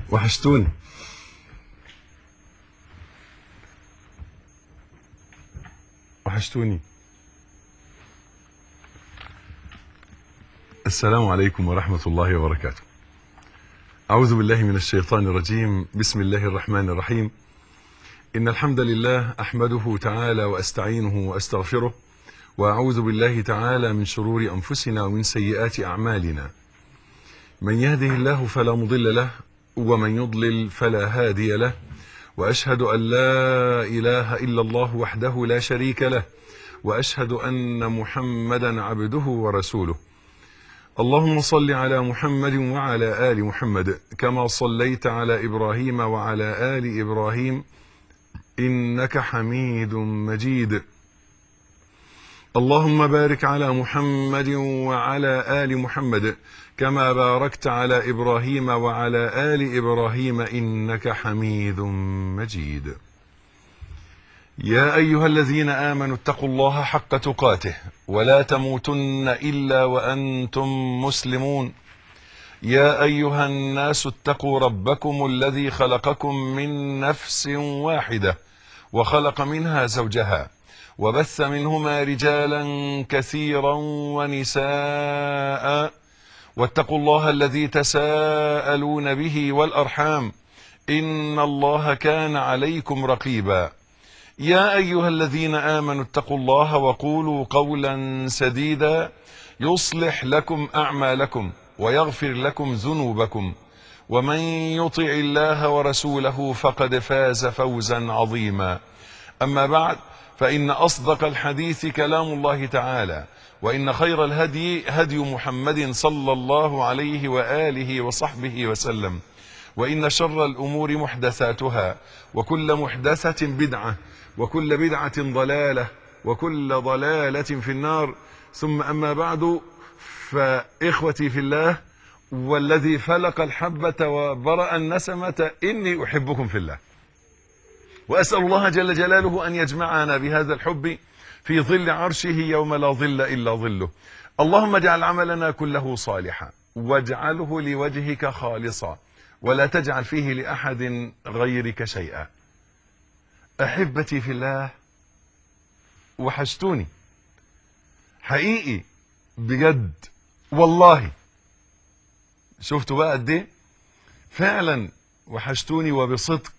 وحشتوني وحشتوني السلام عليكم ورحمة الله وبركاته أعوذ بالله من الشيطان الرجيم بسم الله الرحمن الرحيم إن الحمد لله أحمده تعالى وأستعينه وأستغفره وأعوذ بالله تعالى من شرور أنفسنا ومن سيئات أعمالنا من يهده الله فلا مضل له ومن يضلل فلا هادي له وأشهد أن لا إله إلا الله وحده لا شريك له وأشهد أن محمدا عبده ورسوله اللهم صل على محمد وعلى آل محمد كما صليت على إبراهيم وعلى آل إبراهيم إنك حميد مجيد اللهم بارك على محمد وعلى آل محمد كما باركت على إبراهيم وعلى آل إبراهيم إنك حميد مجيد يا أيها الذين آمنوا اتقوا الله حق تقاته ولا تموتن إلا وأنتم مسلمون يا أيها الناس اتقوا ربكم الذي خلقكم من نفس واحدة وخلق منها زوجها وبث منهما رجالا كثيرا ونساء واتقوا الله الذي تساءلون به والأرحام إن الله كان عليكم رقيبا يا أيها الذين آمنوا اتقوا الله وقولوا قولا سديدا يصلح لكم أعمالكم ويغفر لكم ذنوبكم ومن يطع الله ورسوله فقد فاز فوزا عظيما أما بعد فإن أصدق الحديث كلام الله تعالى وإن خير الهدي هدي محمد صلى الله عليه وآله وصحبه وسلم وإن شر الأمور محدثاتها وكل محدثة بدعة وكل بدعة ضلالة وكل ضلالة في النار ثم أما بعد فإخوتي في الله والذي فلق الحبة وبرأ النسمة إني أحبكم في الله وأسأل الله جل جلاله أن يجمعنا بهذا الحب في ظل عرشه يوم لا ظل إلا ظله اللهم اجعل عملنا كله صالحا واجعله لوجهك خالصا ولا تجعل فيه لأحد غيرك شيئا أحبتي في الله وحشتوني حقيقي بجد والله شفتوا بقى قد ايه فعلا وحشتوني وبصدق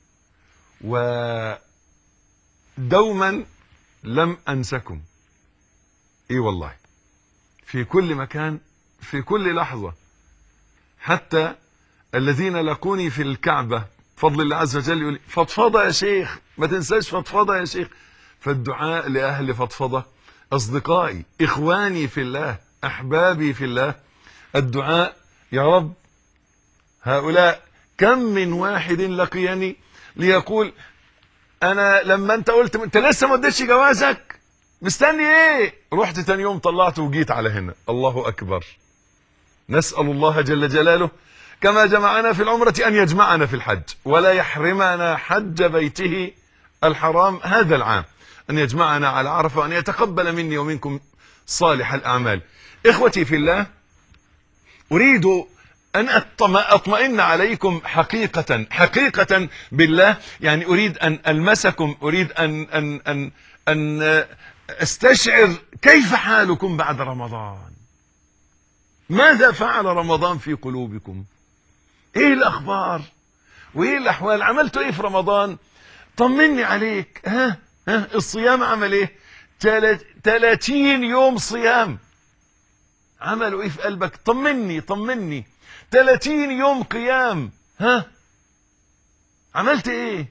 ودوما لم انسكم ايه والله في كل مكان في كل لحظة حتى الذين لقوني في الكعبة فضل الله عز وجل يقول فضفضة يا شيخ ما تنساش فضفضة يا شيخ فالدعاء لأهل فضفضة أصدقائي إخواني في الله أحبابي في الله الدعاء يا رب هؤلاء كم من واحد لقيني ليقول أنا لما أنت قلت أنت لسه ما اديتش جوازك مستني إيه رحت تاني يوم طلعت وجيت على هنا الله أكبر نسأل الله جل جلاله كما جمعنا في العمرة أن يجمعنا في الحج ولا يحرمنا حج بيته الحرام هذا العام أن يجمعنا على عرفة وأن يتقبل مني ومنكم صالح الأعمال إخوتي في الله أريد أن أطمئن عليكم حقيقة حقيقة بالله يعني أريد أن ألمسكم أريد أن, أن, أن, أن أستشعر كيف حالكم بعد رمضان ماذا فعل رمضان في قلوبكم ايه الاخبار وايه الاحوال عملتوا ايه في رمضان طمني عليك ها ها الصيام عمل ايه 30 يوم صيام عملوا ايه في قلبك طمني طمني 30 يوم قيام ها عملت ايه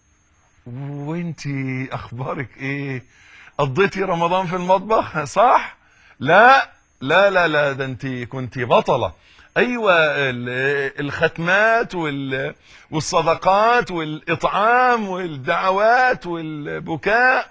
وانتي اخبارك ايه قضيتي رمضان في المطبخ صح لا لا لا لا ده انت كنت بطلة ايوه الختمات والصدقات والاطعام والدعوات والبكاء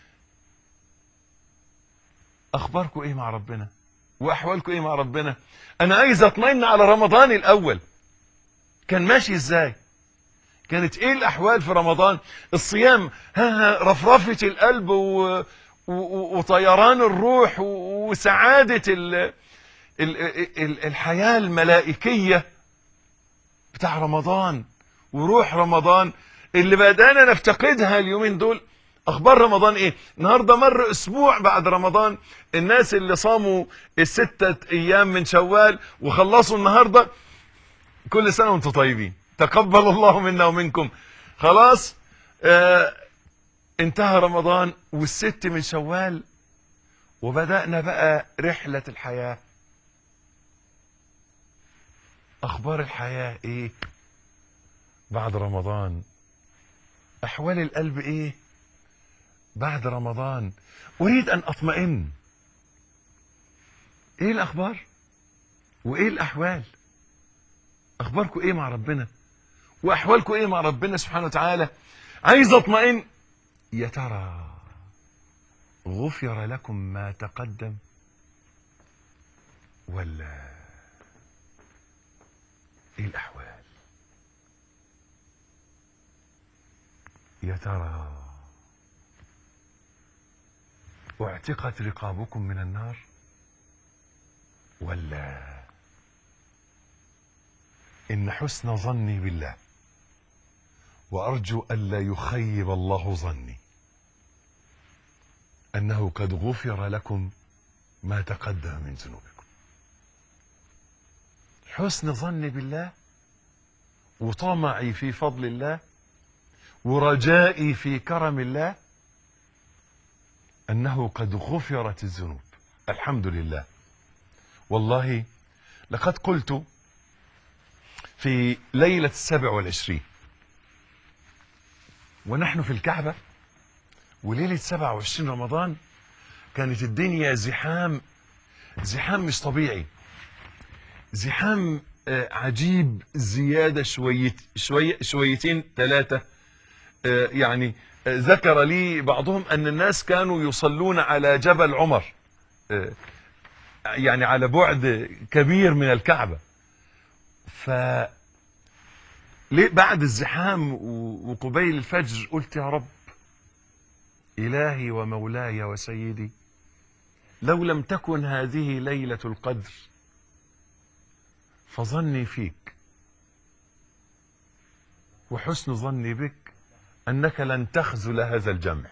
اخباركم ايه مع ربنا واحوالكم ايه مع ربنا انا عايز اطمئن على رمضان الاول كان ماشي ازاي كانت ايه الاحوال في رمضان الصيام ها رفرفة القلب و وطيران الروح وسعادة ال ال ال الحياة الملائكية بتاع رمضان وروح رمضان اللي بدأنا نفتقدها اليومين دول اخبار رمضان ايه النهارده مر اسبوع بعد رمضان الناس اللي صاموا الستة ايام من شوال وخلصوا النهارده كل سنه وانتم طيبين تقبل الله منا ومنكم خلاص آه انتهى رمضان والست من شوال وبدأنا بقى رحلة الحياة اخبار الحياة ايه بعد رمضان احوال القلب ايه بعد رمضان اريد ان اطمئن ايه الاخبار وايه الاحوال اخباركم ايه مع ربنا واحوالكم ايه مع ربنا سبحانه وتعالى عايز اطمئن يا ترى غفر لكم ما تقدم ولا ايه الاحوال يا ترى اعتقت رقابكم من النار ولا ان حسن ظني بالله وارجو الا يخيب الله ظني انه قد غفر لكم ما تقدم من ذنوبكم حسن ظني بالله وطمعي في فضل الله ورجائي في كرم الله انه قد غفرت الذنوب الحمد لله والله لقد قلت في ليلة السابع والعشرين ونحن في الكعبة وليلة سبع وعشرين رمضان كانت الدنيا زحام زحام مش طبيعي زحام آه، عجيب زيادة شوية شوية شويتين ثلاثة آه، يعني آه، ذكر لي بعضهم أن الناس كانوا يصلون على جبل عمر آه، يعني على بعد كبير من الكعبة ف ليه بعد الزحام و- وقبيل الفجر قلت يا رب إلهي ومولاي وسيدي لو لم تكن هذه ليلة القدر فظني فيك وحسن ظني بك أنك لن تخذل هذا الجمع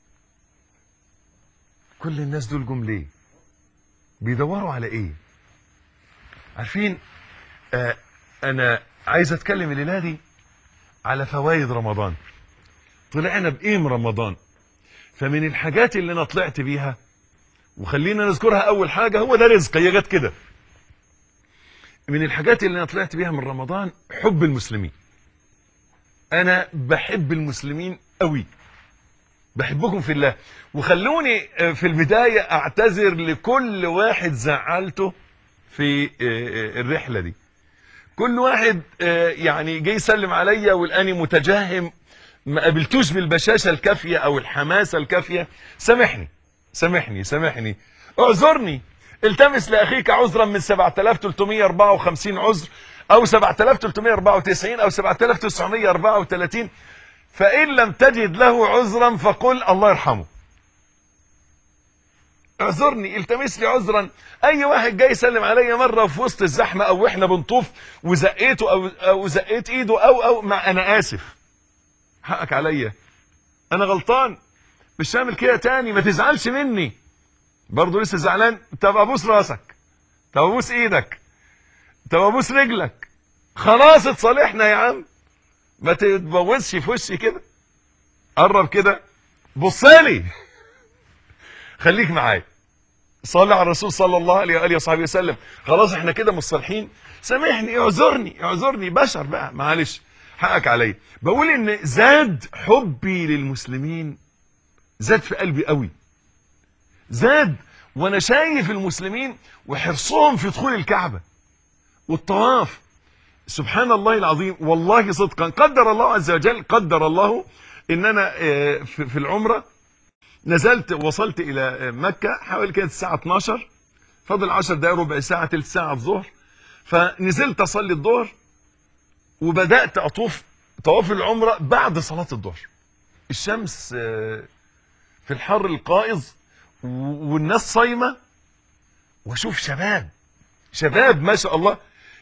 كل الناس دول جم ليه بيدوروا على ايه عارفين آه انا عايز اتكلم الليله دي على فوائد رمضان طلعنا بايه من رمضان فمن الحاجات اللي انا طلعت بيها وخلينا نذكرها اول حاجه هو ده رزق هي جت كده من الحاجات اللي انا طلعت بيها من رمضان حب المسلمين انا بحب المسلمين قوي بحبكم في الله وخلوني آه، في البداية اعتذر لكل واحد زعلته في آه، آه، الرحلة دي كل واحد آه، يعني جاي يسلم عليا والاني متجهم ما قابلتوش بالبشاشة الكافية او الحماسة الكافية سامحني سامحني سامحني اعذرني التمس لاخيك عذرا من 7354 عذر او 7394 او 7934 فإن لم تجد له عذرا فقل الله يرحمه اعذرني التمس لي عذرا اي واحد جاي يسلم عليا مره في وسط الزحمه او احنا بنطوف وزقيته او او زقيت ايده او او مع انا اسف حقك عليا انا غلطان مش هعمل كده تاني ما تزعلش مني برضه لسه زعلان طب ابوس راسك طب ابوس ايدك طب ابوس رجلك خلاص اتصالحنا يا عم ما تتبوسش في وشي كده قرب كده بصلي خليك معايا صلي على الرسول صلى الله عليه واله وصحبه وسلم خلاص احنا كده مصالحين سامحني اعذرني اعذرني بشر بقى معلش حقك عليا بقول ان زاد حبي للمسلمين زاد في قلبي قوي زاد وانا شايف المسلمين وحرصهم في دخول الكعبه والطواف سبحان الله العظيم والله صدقا قدر الله عز وجل قدر الله ان انا آه، في في العمره نزلت وصلت الى آه، مكه حوالي كانت الساعه 12 فاضل 10 دقائق ربع ساعه ثلث ساعه الظهر فنزلت اصلي الظهر وبدات اطوف طواف العمره بعد صلاه الظهر الشمس آه، في الحر القائظ و- والناس صايمه واشوف شباب شباب ما شاء الله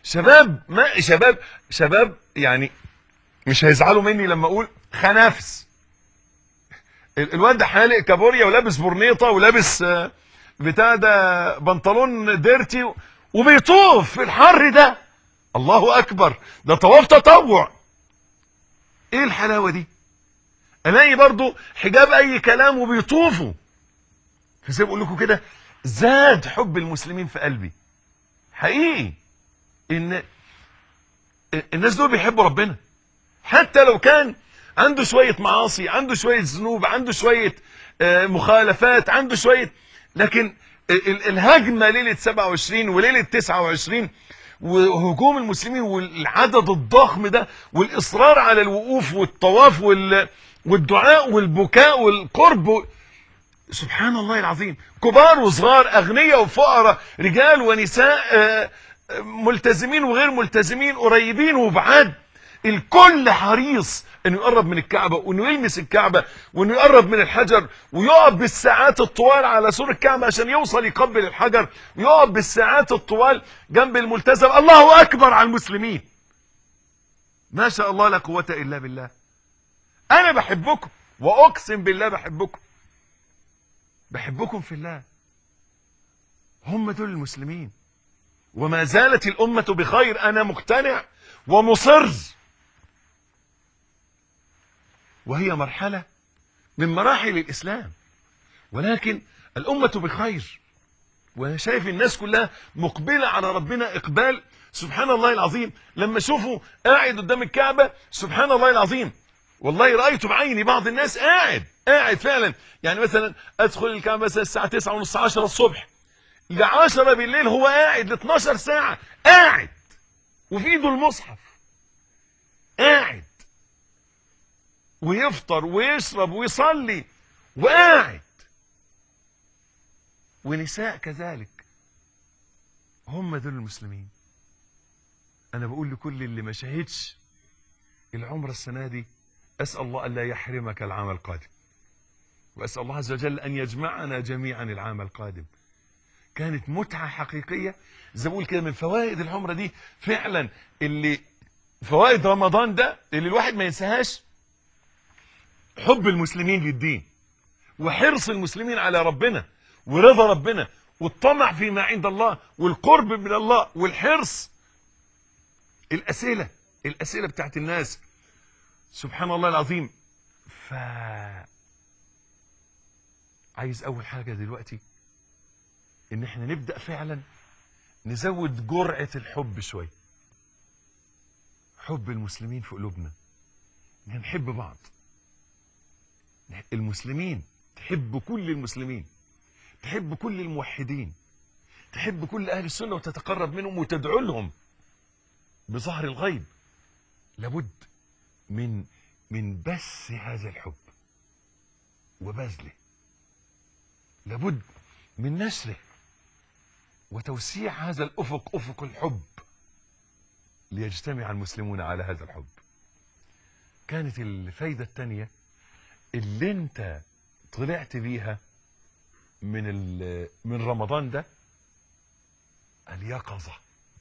شباب ما شباب شباب يعني مش هيزعلوا مني لما اقول خنافس ال- الواد ده حالق كابوريا ولابس برنيطه ولابس آه، بتاع ده بنطلون ديرتي و- وبيطوف في الحر ده الله اكبر ده طواف تطوع ايه الحلاوه دي الاقي برضو حجاب اي كلام وبيطوفوا فزي بقول لكم كده زاد حب المسلمين في قلبي حقيقي ان الناس دول بيحبوا ربنا حتى لو كان عنده شوية معاصي عنده شوية ذنوب عنده شوية آه، مخالفات عنده شوية لكن ال- ال- الهجمة ليلة 27 وليلة 29 وهجوم المسلمين والعدد الضخم ده والإصرار على الوقوف والطواف وال والدعاء والبكاء والقرب و- سبحان الله العظيم كبار وصغار أغنياء وفقراء رجال ونساء آه، آه، ملتزمين وغير ملتزمين قريبين وبعاد الكل حريص انه يقرب من الكعبة وانه يلمس الكعبة وانه يقرب من الحجر ويقف بالساعات الطوال على سور الكعبة عشان يوصل يقبل الحجر ويقف بالساعات الطوال جنب الملتزم الله اكبر على المسلمين ما شاء الله لا قوة الا بالله انا بحبكم واقسم بالله بحبكم بحبكم في الله هم دول المسلمين وما زالت الأمة بخير أنا مقتنع ومصر وهي مرحلة من مراحل الإسلام ولكن الأمة بخير وأنا شايف الناس كلها مقبلة على ربنا إقبال سبحان الله العظيم لما شوفوا قاعد قدام الكعبة سبحان الله العظيم والله رأيت بعيني بعض الناس قاعد قاعد فعلا يعني مثلا أدخل الكعبة مثلا الساعة 9 ونص 10 الصبح ل 10 بالليل هو قاعد ل 12 ساعة قاعد وفي ايده المصحف قاعد ويفطر ويشرب ويصلي وقاعد ونساء كذلك هم دول المسلمين انا بقول لكل اللي ما شهدش العمرة السنة دي اسأل الله ألا يحرمك العام القادم واسأل الله عز وجل ان يجمعنا جميعا العام القادم كانت متعة حقيقية زي ما بقول كده من فوائد العمرة دي فعلا اللي فوائد رمضان ده اللي الواحد ما ينساهاش حب المسلمين للدين وحرص المسلمين على ربنا ورضا ربنا والطمع فيما عند الله والقرب من الله والحرص الأسئلة الأسئلة بتاعت الناس سبحان الله العظيم ف عايز أول حاجة دلوقتي ان احنا نبدأ فعلا نزود جرعة الحب شوية حب المسلمين في قلوبنا إن نحب بعض المسلمين تحب كل المسلمين تحب كل الموحدين تحب كل أهل السنة وتتقرب منهم وتدعو لهم بظهر الغيب لابد من من بث هذا الحب وبذله لابد من نشره وتوسيع هذا الأفق أفق الحب ليجتمع المسلمون على هذا الحب كانت الفايدة الثانية اللي انت طلعت بيها من ال- من رمضان ده اليقظة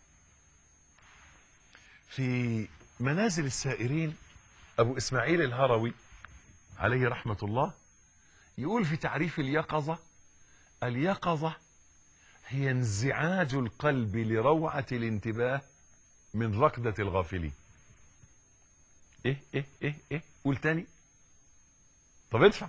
في منازل السائرين أبو إسماعيل الهروي عليه رحمة الله يقول في تعريف اليقظة اليقظة هي انزعاج القلب لروعة الانتباه من ركضة الغافلين ايه ايه ايه ايه قول تاني طب ادفع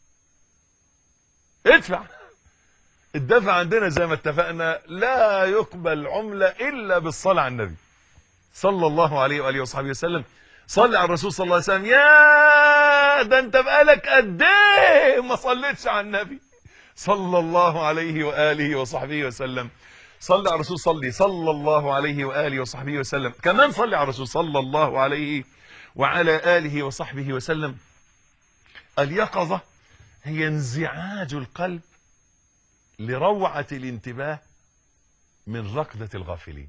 ادفع الدفع عندنا زي ما اتفقنا لا يقبل عملة الا بالصلاة على النبي صلى الله عليه وآله وصحبه وسلم صلي على الرسول صلى الله عليه وسلم يا ده انت بقالك قد ايه ما صليتش على النبي صلى الله عليه وآله وصحبه وسلم صلى على الرسول صلي صلى الله عليه وآله وصحبه وسلم كمان صلي على الرسول صلى الله عليه وعلى آله وصحبه وسلم اليقظة هي انزعاج القلب لروعة الانتباه من ركضة الغافلين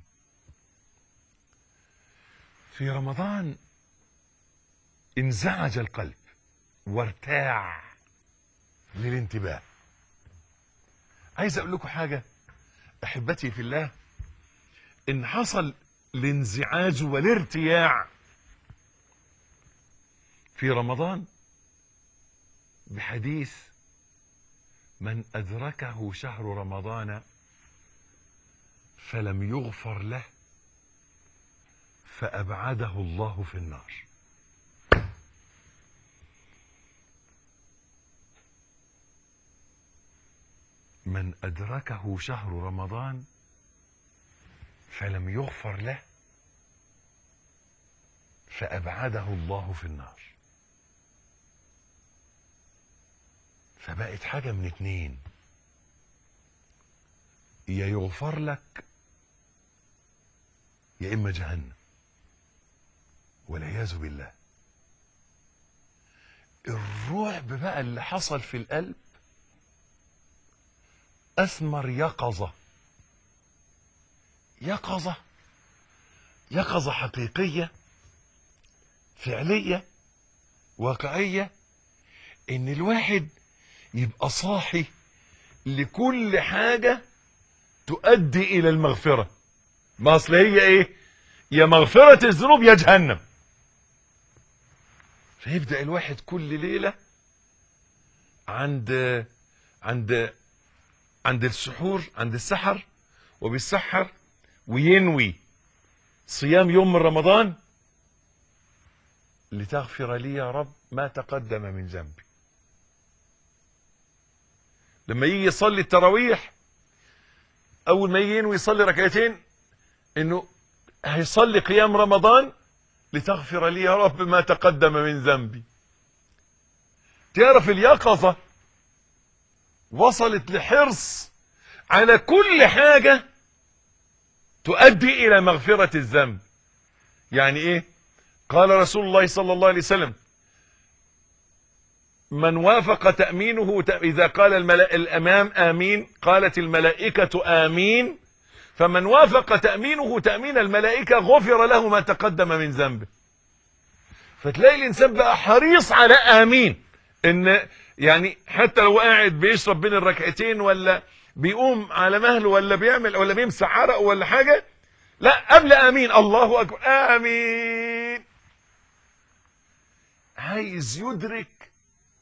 في رمضان انزعج القلب وارتاع للانتباه عايز اقول لكم حاجة احبتي في الله ان حصل الانزعاج والارتياع في رمضان بحديث من أدركه شهر رمضان فلم يغفر له فأبعده الله في النار من أدركه شهر رمضان فلم يغفر له فأبعده الله في النار فبقت حاجة من اتنين يا يغفر لك يا إما جهنم والعياذ بالله الرعب بقى اللي حصل في القلب أثمر يقظة يقظة يقظة حقيقية فعلية واقعية إن الواحد يبقى صاحي لكل حاجة تؤدي إلى المغفرة ما أصل هي إيه يا مغفرة الذنوب يا جهنم فيبدأ الواحد كل ليلة عند عند عند السحور عند السحر وبيسحر وينوي صيام يوم من رمضان لتغفر لي يا رب ما تقدم من ذنبي لما يجي يصلي التراويح اول ما يجي ينوي يصلي ركعتين انه هيصلي قيام رمضان لتغفر لي يا رب ما تقدم من ذنبي تعرف اليقظة وصلت لحرص على كل حاجة تؤدي إلى مغفرة الذنب يعني إيه قال رسول الله صلى الله عليه وسلم من وافق تأمينه إذا قال الملأ الأمام آمين قالت الملائكة آمين فمن وافق تأمينه تأمين الملائكة غفر له ما تقدم من ذنبه فتلاقي الإنسان بقى حريص على آمين إن يعني حتى لو قاعد بيشرب بين الركعتين ولا بيقوم على مهله ولا بيعمل ولا بيمسح عرقه ولا حاجة لا قبل آمين الله أكبر آمين عايز يدرك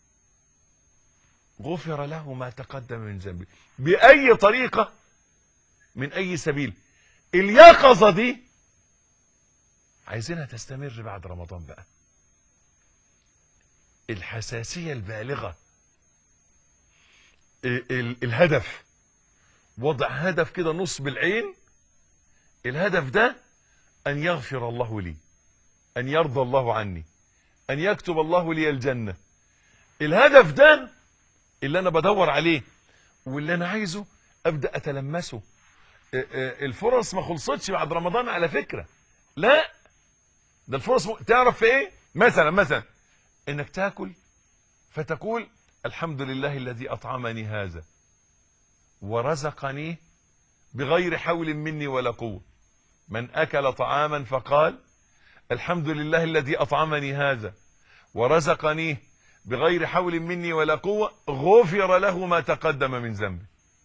غفر له ما تقدم من ذنبه بأي طريقة من أي سبيل اليقظة دي عايزينها تستمر بعد رمضان بقى الحساسية البالغة ال ال الهدف وضع هدف كده نصب العين الهدف ده أن يغفر الله لي أن يرضى الله عني أن يكتب الله لي الجنة الهدف ده اللي أنا بدور عليه واللي أنا عايزه أبدأ أتلمسه الفرص ما خلصتش بعد رمضان على فكرة لا ده الفرص م... تعرف في ايه مثلا مثلا انك تاكل فتقول الحمد لله الذي اطعمني هذا ورزقني بغير حول مني ولا قوة من اكل طعاما فقال الحمد لله الذي اطعمني هذا ورزقني بغير حول مني ولا قوة غفر له ما تقدم من ذنبي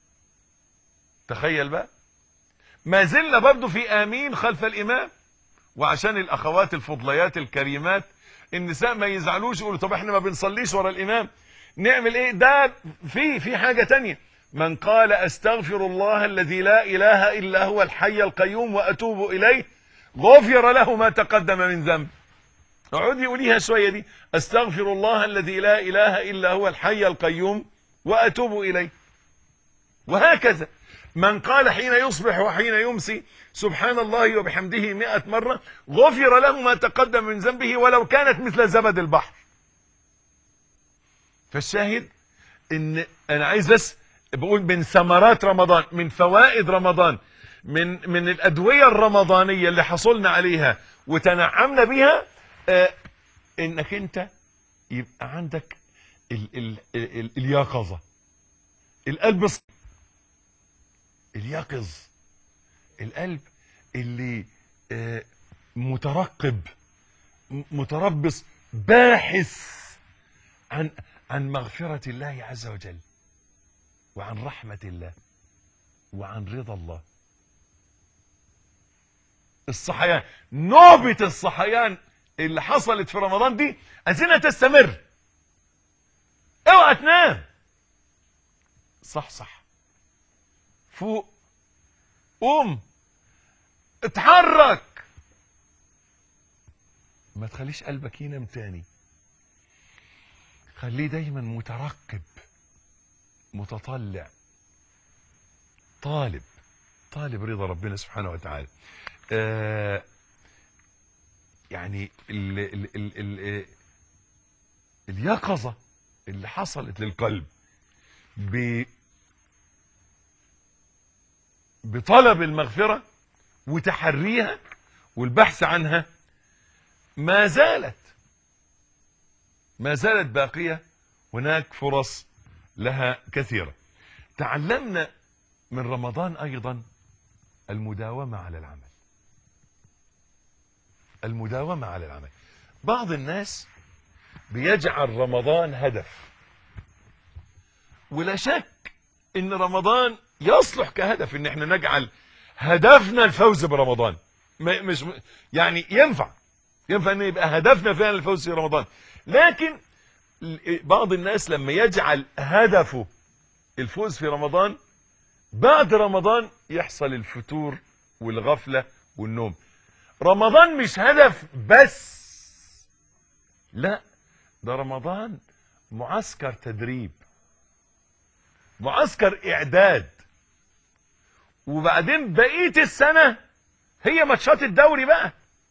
تخيل بقى ما زلنا برضه في امين خلف الامام وعشان الاخوات الفضليات الكريمات النساء ما يزعلوش يقولوا طب احنا ما بنصليش ورا الامام نعمل ايه ده في في حاجة تانية من قال استغفر الله الذي لا اله الا هو الحي القيوم واتوب اليه غفر له ما تقدم من ذنب اقعدي قوليها شوية دي استغفر الله الذي لا اله الا هو الحي القيوم واتوب اليه وهكذا من قال حين يصبح وحين يمسي سبحان الله وبحمده مئة مرة غفر له ما تقدم من ذنبه ولو كانت مثل زبد البحر فالشاهد ان انا عايز بس بقول من ثمرات رمضان من فوائد رمضان من من الادوية الرمضانية اللي حصلنا عليها وتنعمنا بها آه انك انت يبقى عندك ال ال ال اليقظة القلب اليقظ القلب اللي آه مترقب متربص باحث عن عن مغفرة الله عز وجل وعن رحمة الله وعن رضا الله الصحيان نوبة الصحيان اللي حصلت في رمضان دي عايزينها تستمر اوعى تنام صح صح فوق قوم اتحرك ما تخليش قلبك ينام تاني خليه دايما مترقب متطلع طالب طالب رضا ربنا سبحانه وتعالى آه يعني ال ال ال ال اليقظة اللي حصلت للقلب ب بطلب المغفرة وتحريها والبحث عنها ما زالت ما زالت باقية هناك فرص لها كثيرة تعلمنا من رمضان أيضا المداومة على العمل المداومة على العمل بعض الناس بيجعل رمضان هدف ولا شك ان رمضان يصلح كهدف ان احنا نجعل هدفنا الفوز برمضان ما- مش يعني ينفع ينفع ان يبقى هدفنا فعلا الفوز في رمضان لكن ال- بعض الناس لما يجعل هدفه الفوز في رمضان بعد رمضان يحصل الفتور والغفلة والنوم رمضان مش هدف بس لا ده رمضان معسكر تدريب معسكر اعداد وبعدين بقية السنة هي ماتشات الدوري بقى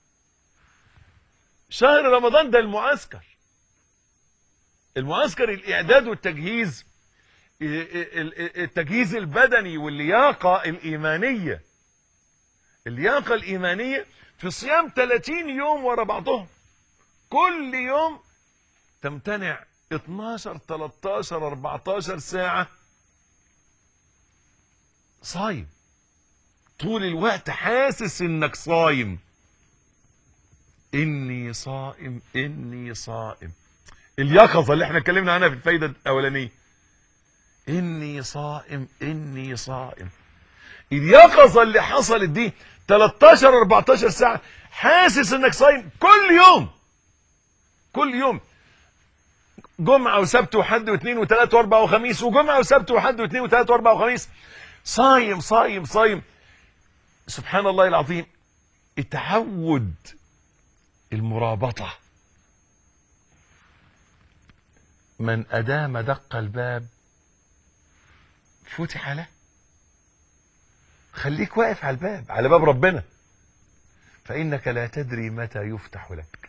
شهر رمضان ده المعسكر المعسكر الاعداد والتجهيز التجهيز البدني واللياقة الإيمانية اللياقة الإيمانية في صيام 30 يوم ورا بعضهم كل يوم تمتنع 12 13 14 ساعة صايم طول الوقت حاسس انك صايم اني صائم اني صائم اليقظة اللي احنا اتكلمنا عنها في الفايدة الاولانية اني صائم اني صائم اليقظة اللي حصلت دي 13 14 ساعة حاسس انك صايم كل يوم كل يوم جمعة وسبت وحد واثنين وثلاث واربع وخميس وجمعة وسبت وحد واثنين وثلاث واربع وخميس صايم صايم صايم سبحان الله العظيم اتعود المرابطة من أدام دق الباب فتح له خليك واقف على الباب على باب ربنا فإنك لا تدري متى يفتح لك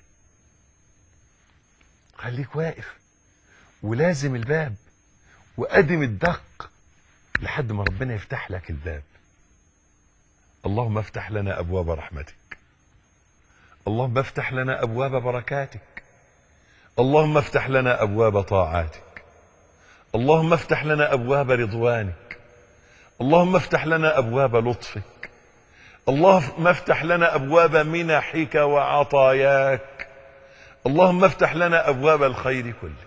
خليك واقف ولازم الباب وأدم الدق لحد ما ربنا يفتح لك الباب اللهم افتح لنا أبواب رحمتك اللهم افتح لنا أبواب بركاتك اللهم افتح لنا أبواب طاعاتك اللهم افتح لنا أبواب رضوانك اللهم افتح لنا أبواب لطفك اللهم افتح لنا أبواب منحك وعطاياك اللهم افتح لنا أبواب الخير كله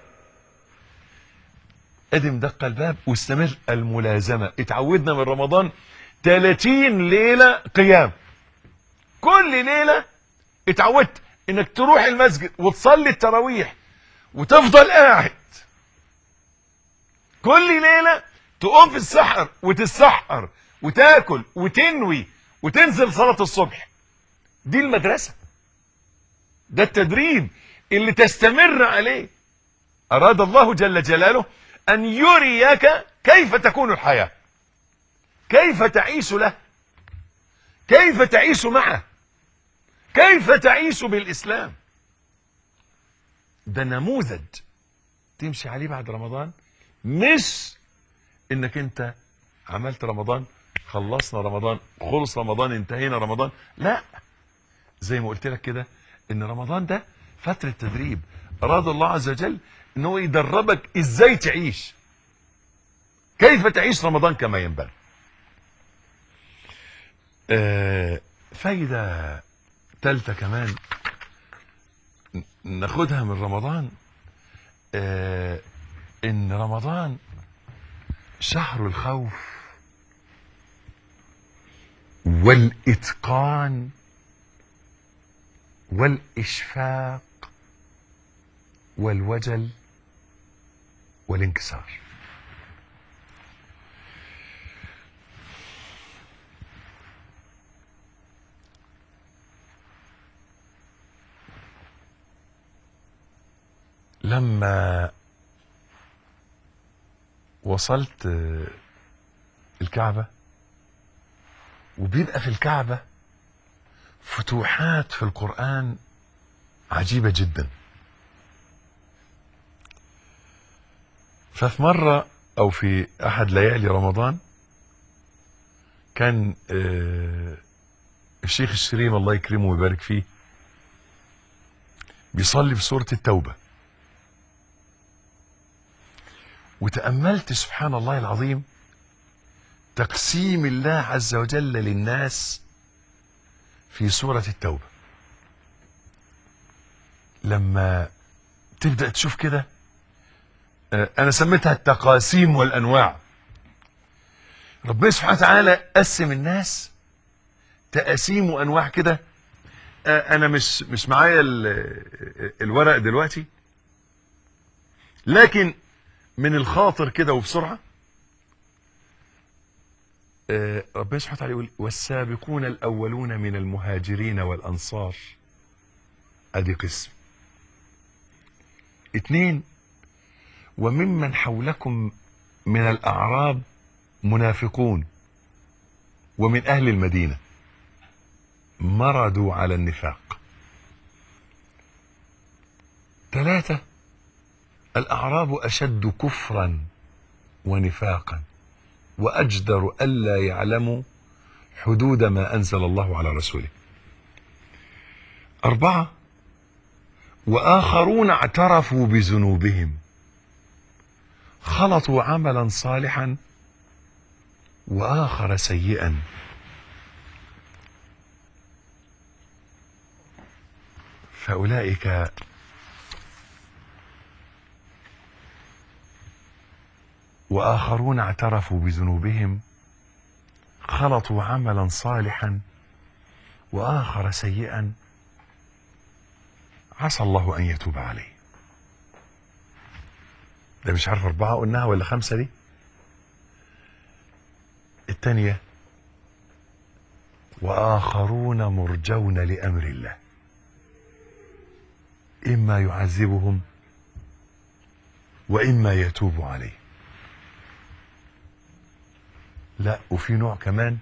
ادم دق الباب واستمر الملازمة اتعودنا من رمضان 30 ليلة قيام كل ليلة اتعودت انك تروح المسجد وتصلي التراويح وتفضل قاعد كل ليلة تقوم في السحر وتتسحر وتاكل وتنوي وتنزل صلاة الصبح دي المدرسة ده التدريب اللي تستمر عليه أراد الله جل جلاله أن يريك كيف تكون الحياة كيف تعيش له كيف تعيش معه كيف تعيش بالإسلام ده نموذج تمشي عليه بعد رمضان مش انك انت عملت رمضان خلصنا رمضان خلص رمضان انتهينا رمضان لا زي ما قلت لك كده ان رمضان ده فترة تدريب اراد الله عز وجل ان هو يدربك ازاي تعيش كيف تعيش رمضان كما ينبغي آه فايدة تالتة كمان ناخدها من رمضان آه ان رمضان شهر الخوف والاتقان والإشفاق والوجل والانكسار لما وصلت آه، الكعبة وبيبقى في الكعبة فتوحات في القرآن عجيبة جدا ففي مرة أو في أحد ليالي رمضان كان آه، الشيخ الشريم الله يكرمه ويبارك فيه بيصلي في سورة التوبة وتأملت سبحان الله العظيم تقسيم الله عز وجل للناس في سورة التوبة لما تبدأ تشوف كده آه، أنا سميتها التقاسيم والأنواع ربنا سبحانه وتعالى قسم الناس تقاسيم وأنواع كده آه، أنا مش مش معايا ال- الورق دلوقتي لكن من الخاطر كده وبسرعة آه، ربنا سبحانه وتعالى يقول والسابقون الأولون من المهاجرين والأنصار أدي قسم اتنين وممن حولكم من الأعراب منافقون ومن أهل المدينة مردوا على النفاق ثلاثة الأعراب أشد كفرا ونفاقا وأجدر ألا يعلموا حدود ما أنزل الله على رسوله أربعة وآخرون اعترفوا بذنوبهم خلطوا عملا صالحا وآخر سيئا فأولئك وآخرون اعترفوا بذنوبهم خلطوا عملا صالحا وآخر سيئا عسى الله أن يتوب عليه ده مش عارف أربعة قلناها ولا خمسة دي الثانية وآخرون مرجون لأمر الله إما يعذبهم وإما يتوب عليه لا وفي نوع كمان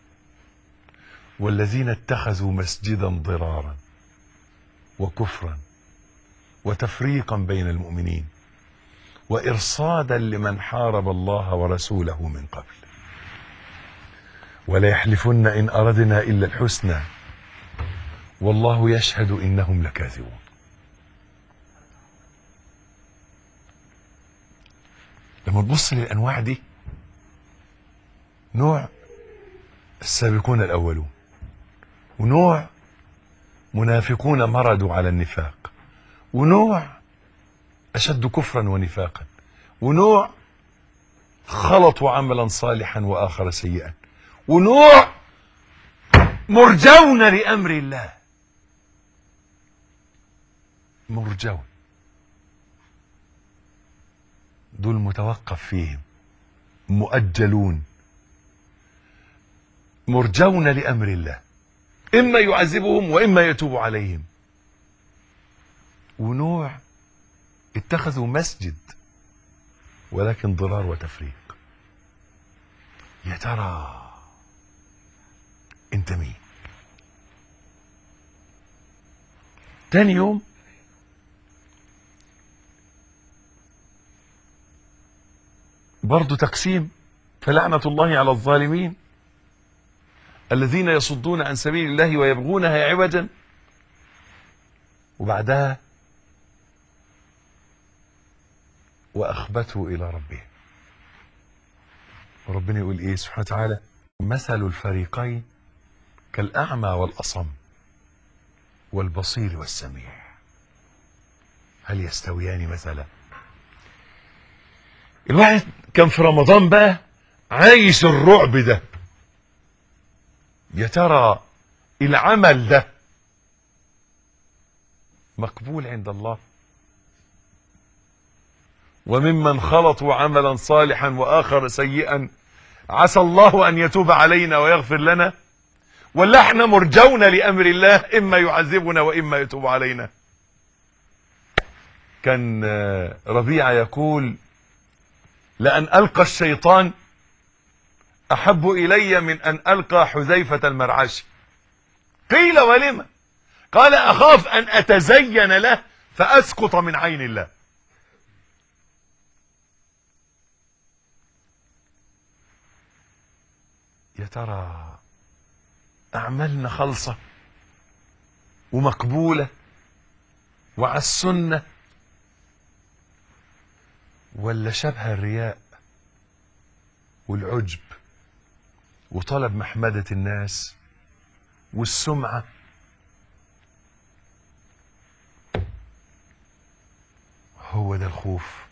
والذين اتخذوا مسجدا ضرارا وكفرا وتفريقا بين المؤمنين وارصادا لمن حارب الله ورسوله من قبل ولا يحلفن ان اردنا الا الحسنى والله يشهد انهم لكاذبون لما تبص للانواع دي نوع السابقون الاولون ونوع منافقون مردوا على النفاق ونوع اشد كفرا ونفاقا ونوع خلطوا عملا صالحا واخر سيئا ونوع مرجون لامر الله مرجون دول متوقف فيهم مؤجلون مرجون لامر الله اما يعذبهم واما يتوب عليهم ونوع اتخذوا مسجد ولكن ضرار وتفريق يا ترى انت مين تاني يوم برضو تقسيم فلعنة الله على الظالمين الذين يصدون عن سبيل الله ويبغونها عوجا وبعدها وأخبته إلى ربه وربنا يقول إيه سبحانه وتعالى مثل الفريقين كالأعمى والأصم والبصير والسميع هل يستويان مثلا الواحد كان في رمضان بقى عايش الرعب ده يا ترى العمل ده مقبول عند الله وممن خلطوا عملا صالحا واخر سيئا عسى الله ان يتوب علينا ويغفر لنا ولا احنا مرجون لامر الله اما يعذبنا واما يتوب علينا كان آه، ربيعه يقول لان القى الشيطان احب الي من ان القى حذيفه المرعشي قيل ولم قال اخاف ان اتزين له فاسقط من عين الله يا ترى اعمالنا خالصه ومقبوله وعلى السنه ولا شبه الرياء والعجب وطلب محمده الناس والسمعه هو ده الخوف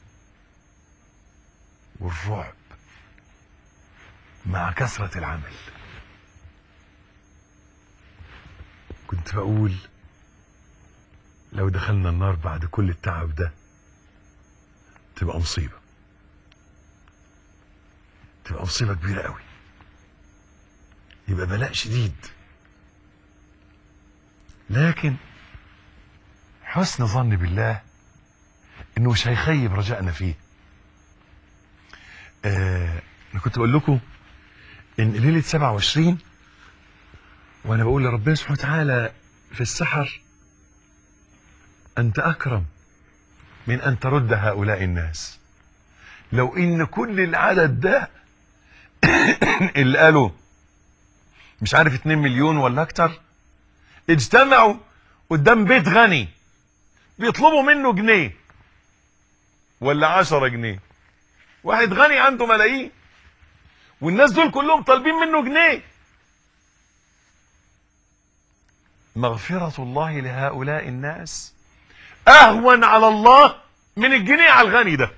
والرعب مع كثرة العمل كنت بقول لو دخلنا النار بعد كل التعب ده تبقى مصيبة تبقى مصيبة كبيرة قوي يبقى بلاء شديد لكن حسن ظن بالله انه مش هيخيب رجائنا فيه آه انا كنت بقول لكم ان ليله 27 وانا بقول لربنا سبحانه وتعالى في السحر انت اكرم من ان ترد هؤلاء الناس لو ان كل العدد ده اللي قالوا مش عارف 2 مليون ولا اكتر اجتمعوا قدام بيت غني بيطلبوا منه جنيه ولا عشرة جنيه واحد غني عنده ملايين والناس دول كلهم طالبين منه جنيه مغفرة الله لهؤلاء الناس أهون على الله من الجنيه على الغني ده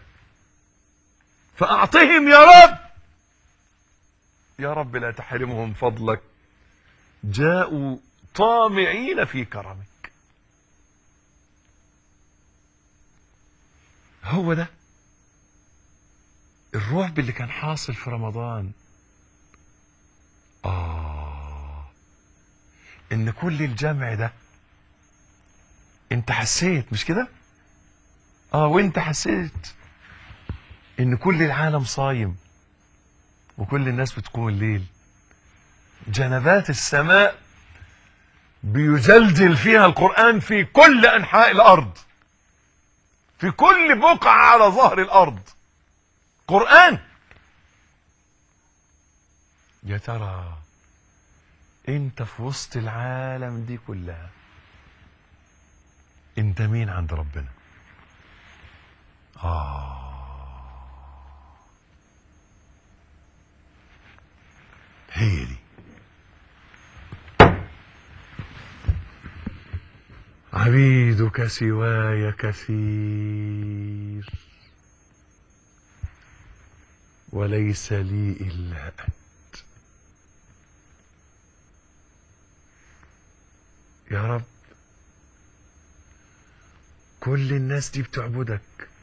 فأعطهم يا رب يا رب لا تحرمهم فضلك جاءوا طامعين في كرمك هو ده الرعب اللي كان حاصل في رمضان آه إن كل الجمع ده أنت حسيت مش كده؟ آه وأنت حسيت إن كل العالم صايم وكل الناس بتقوم الليل جنبات السماء بيجلجل فيها القرآن في كل أنحاء الأرض في كل بقعة على ظهر الأرض قرآن يا ترى انت في وسط العالم دي كلها انت مين عند ربنا آه هي دي عبيدك سواي كثير وليس لي إلا أنت يا رب كل الناس دي بتعبدك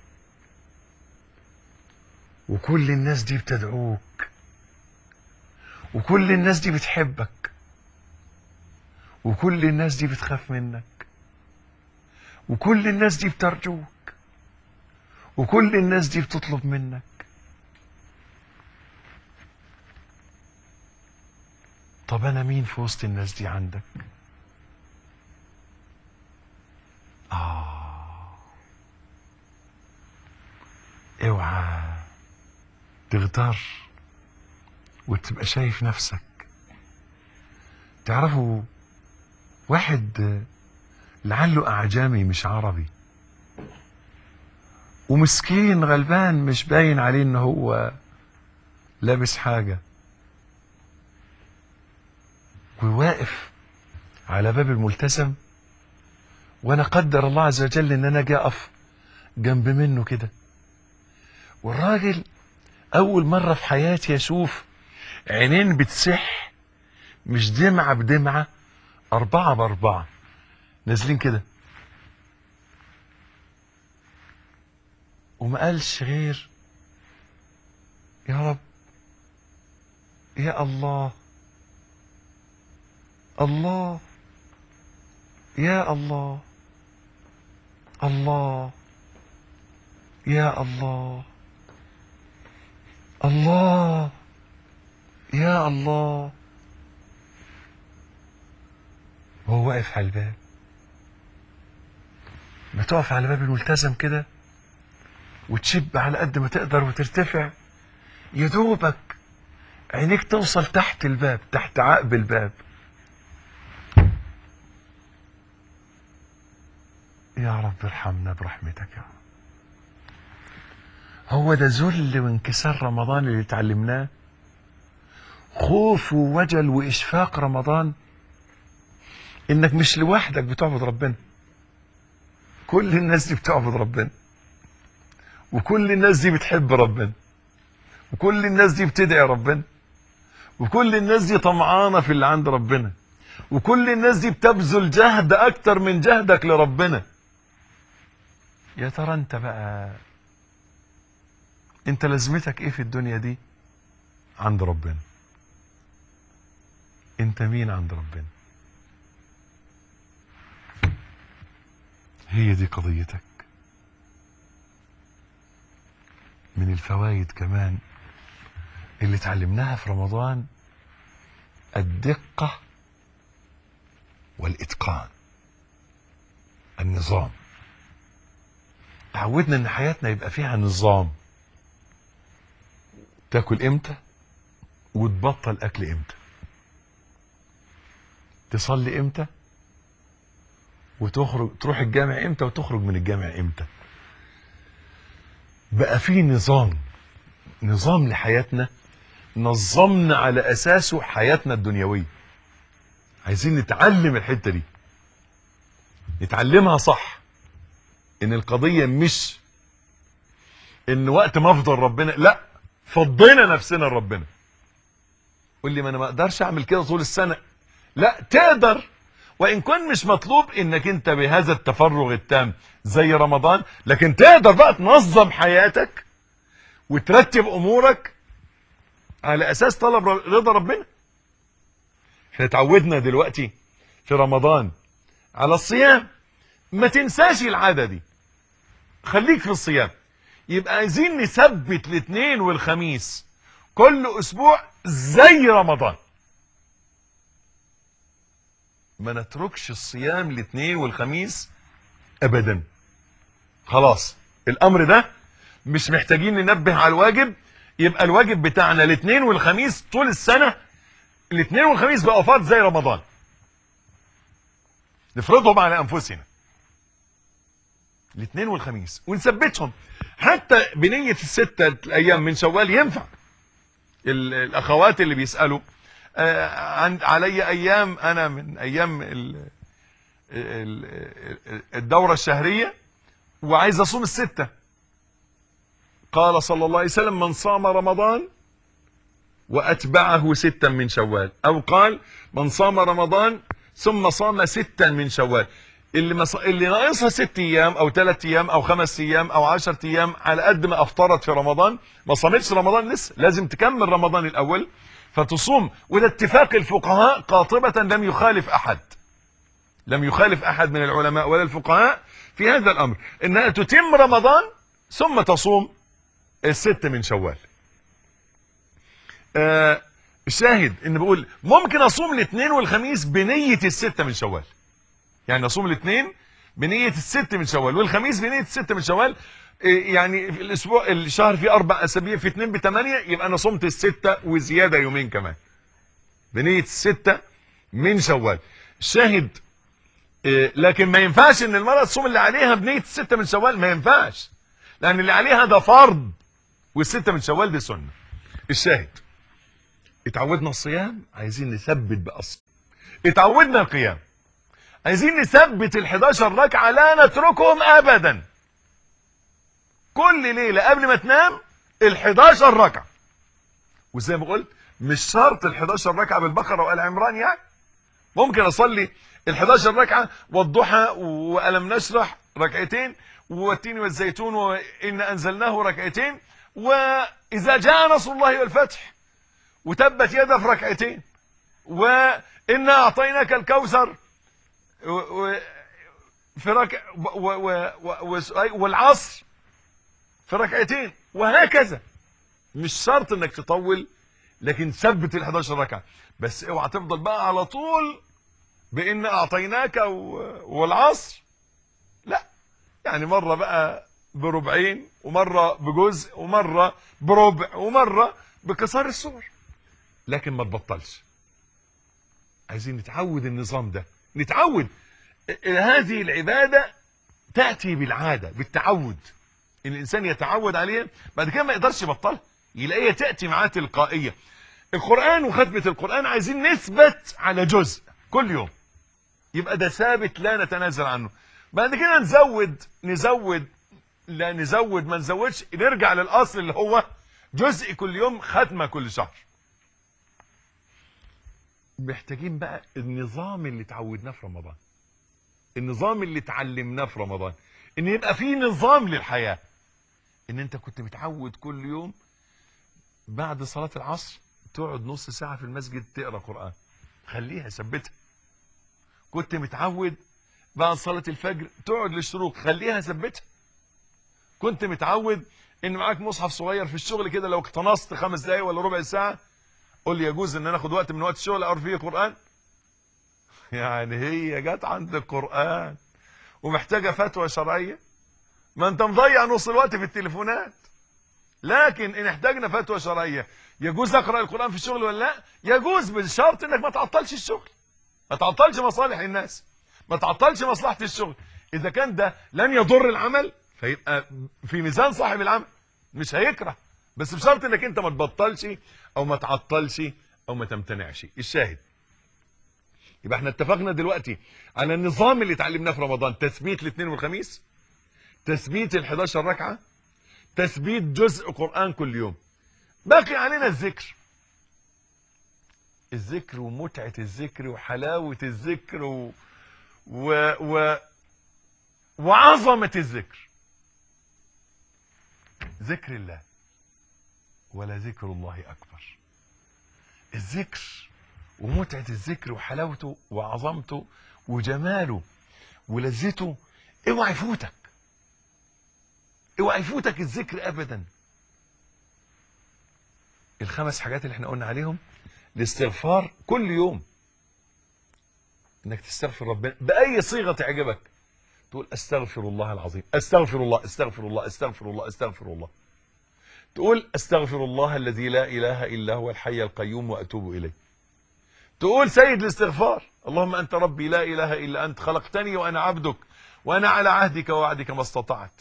وكل الناس دي بتدعوك وكل الناس دي بتحبك وكل الناس دي بتخاف منك وكل الناس دي بترجوك وكل الناس دي بتطلب منك طب انا مين في وسط الناس دي عندك اه اوعى تغتر وتبقى شايف نفسك تعرفوا واحد لعله اعجمي مش عربي ومسكين غلبان مش باين عليه ان هو لابس حاجه وواقف على باب الملتزم وانا قدر الله عز وجل ان انا جاي اقف جنب منه كده والراجل اول مره في حياتي اشوف عينين بتسح مش دمعه بدمعه اربعه باربعه نازلين كده وما قالش غير يا رب يا الله الله يا الله الله يا الله الله يا الله وهو واقف على الباب ما تقف على باب الملتزم كده وتشب على قد ما تقدر وترتفع يا دوبك عينيك توصل تحت الباب تحت عقب الباب يا رب ارحمنا برحمتك يا رب هو ده ذل وانكسار رمضان اللي اتعلمناه خوف ووجل واشفاق رمضان انك مش لوحدك بتعبد ربنا كل الناس دي بتعبد ربنا وكل الناس دي بتحب ربنا وكل الناس دي بتدعي ربنا وكل الناس دي طمعانه في اللي عند ربنا وكل الناس دي بتبذل جهد اكتر من جهدك لربنا يا ترى انت بقى انت لازمتك ايه في الدنيا دي عند ربنا انت مين عند ربنا هي دي قضيتك من الفوائد كمان اللي اتعلمناها في رمضان الدقة والإتقان النظام تعودنا ان حياتنا يبقى فيها نظام تاكل امتى وتبطل اكل امتى تصلي امتى وتخرج تروح الجامع امتى وتخرج من الجامع امتى بقى في نظام نظام لحياتنا نظمنا على اساسه حياتنا الدنيويه عايزين نتعلم الحته دي نتعلمها صح ان القضيه مش ان وقت ما افضل ربنا لا فضينا نفسنا لربنا قول لي ما انا ما اقدرش اعمل كده طول السنه لا تقدر وان كان مش مطلوب انك انت بهذا التفرغ التام زي رمضان لكن تقدر بقى تنظم حياتك وترتب امورك على اساس طلب رضا ربنا احنا اتعودنا دلوقتي في رمضان على الصيام ما تنساش العاده دي خليك في الصيام يبقى عايزين نثبت الاثنين والخميس كل اسبوع زي رمضان ما نتركش الصيام الاثنين والخميس ابدا خلاص الامر ده مش محتاجين ننبه على الواجب يبقى الواجب بتاعنا الاثنين والخميس طول السنه الاثنين والخميس بقى فاض زي رمضان نفرضهم على انفسنا الاثنين والخميس ونثبتهم حتى بنية الستة ايام من شوال ينفع الاخوات اللي بيسألوا آه عن علي ايام انا من ايام ال ال الدورة الشهرية وعايز اصوم الستة قال صلى الله عليه وسلم من صام رمضان واتبعه ستا من شوال او قال من صام رمضان ثم صام ستا من شوال اللي مص... اللي ناقصها ست ايام او ثلاث ايام او خمس ايام او عشر ايام على قد ما افطرت في رمضان ما صامتش رمضان لسه لازم تكمل رمضان الاول فتصوم وده اتفاق الفقهاء قاطبة لم يخالف احد لم يخالف احد من العلماء ولا الفقهاء في هذا الامر انها تتم رمضان ثم تصوم الست من شوال آه الشاهد ان بقول ممكن اصوم الاثنين والخميس بنية الستة من شوال يعني اصوم الاثنين بنية الست من شوال والخميس بنية الست من شوال يعني في الاسبوع الشهر فيه اربع اسابيع في اثنين بثمانية يبقى انا صمت الستة وزيادة يومين كمان بنية الستة من شوال الشاهد لكن ما ينفعش ان المرأة تصوم اللي عليها بنية الستة من شوال ما ينفعش لان اللي عليها ده فرض والستة من شوال دي سنة الشاهد اتعودنا الصيام عايزين نثبت بقى الصيام اتعودنا القيام عايزين نثبت ال 11 ركعه لا نتركهم ابدا كل ليله قبل ما تنام ال 11 ركعه وزي ما قلت مش شرط ال 11 ركعه بالبقره وال عمران يعني ممكن اصلي ال 11 ركعه والضحى والم نشرح ركعتين والتين والزيتون وإن أنزلناه ركعتين وإذا جاء نصر الله والفتح وتبت يده في ركعتين وإنا أعطيناك الكوثر و- و- في ركع و- و- و- و- والعصر في ركعتين وهكذا مش شرط انك تطول لكن ثبت ال 11 ركعه بس اوعى تفضل بقى على طول بان اعطيناك و- والعصر لا يعني مره بقى بربعين ومره بجزء ومره بربع ومره بكسار السور لكن ما تبطلش عايزين نتعود النظام ده نتعود ا- هذه العباده تاتي بالعاده بالتعود ان الانسان يتعود عليها بعد كده ما يقدرش يبطلها يلاقيها تاتي معاه تلقائيه القران وختمه القران عايزين نثبت على جزء كل يوم يبقى ده ثابت لا نتنازل عنه بعد كده نزود نزود لا نزود ما نزودش نرجع للاصل اللي هو جزء كل يوم ختمه كل شهر محتاجين بقى النظام اللي اتعودناه في رمضان النظام اللي اتعلمناه في رمضان ان يبقى في نظام للحياه ان انت كنت متعود كل يوم بعد صلاه العصر تقعد نص ساعه في المسجد تقرا قران خليها ثبتها كنت متعود بعد صلاه الفجر تقعد للشروق خليها ثبتها كنت متعود ان معاك مصحف صغير في الشغل كده لو اقتنصت خمس دقايق ولا ربع ساعه قول لي يجوز ان انا اخد وقت من وقت الشغل اقرا فيه قران يعني هي جت عند القران ومحتاجه فتوى شرعيه ما انت مضيع نص الوقت في التليفونات لكن ان احتاجنا فتوى شرعيه يجوز اقرا القران في الشغل ولا لا يجوز بالشرط انك ما تعطلش الشغل ما تعطلش مصالح الناس ما تعطلش مصلحه الشغل اذا كان ده لن يضر العمل فيبقى في ميزان صاحب العمل مش هيكره بس بشرط انك انت ما تبطلش او ما تعطلش او ما تمتنعش الشاهد يبقى احنا اتفقنا دلوقتي على النظام اللي اتعلمناه في رمضان تثبيت الاثنين والخميس تثبيت ال 11 ركعه تثبيت جزء قران كل يوم باقي علينا الذكر الذكر ومتعه الذكر وحلاوه الذكر و... و... و... وعظمه الذكر ذكر الله ولا ذكر الله اكبر الذكر ومتعه الذكر وحلاوته وعظمته وجماله ولذته اوعى يفوتك اوعى يفوتك الذكر ابدا الخمس حاجات اللي احنا قلنا عليهم الاستغفار كل يوم انك تستغفر ربنا باي صيغه تعجبك تقول استغفر الله العظيم استغفر الله استغفر الله استغفر الله استغفر الله تقول استغفر الله الذي لا اله الا هو الحي القيوم واتوب اليه تقول سيد الاستغفار اللهم انت ربي لا اله الا انت خلقتني وانا عبدك وانا على عهدك ووعدك ما استطعت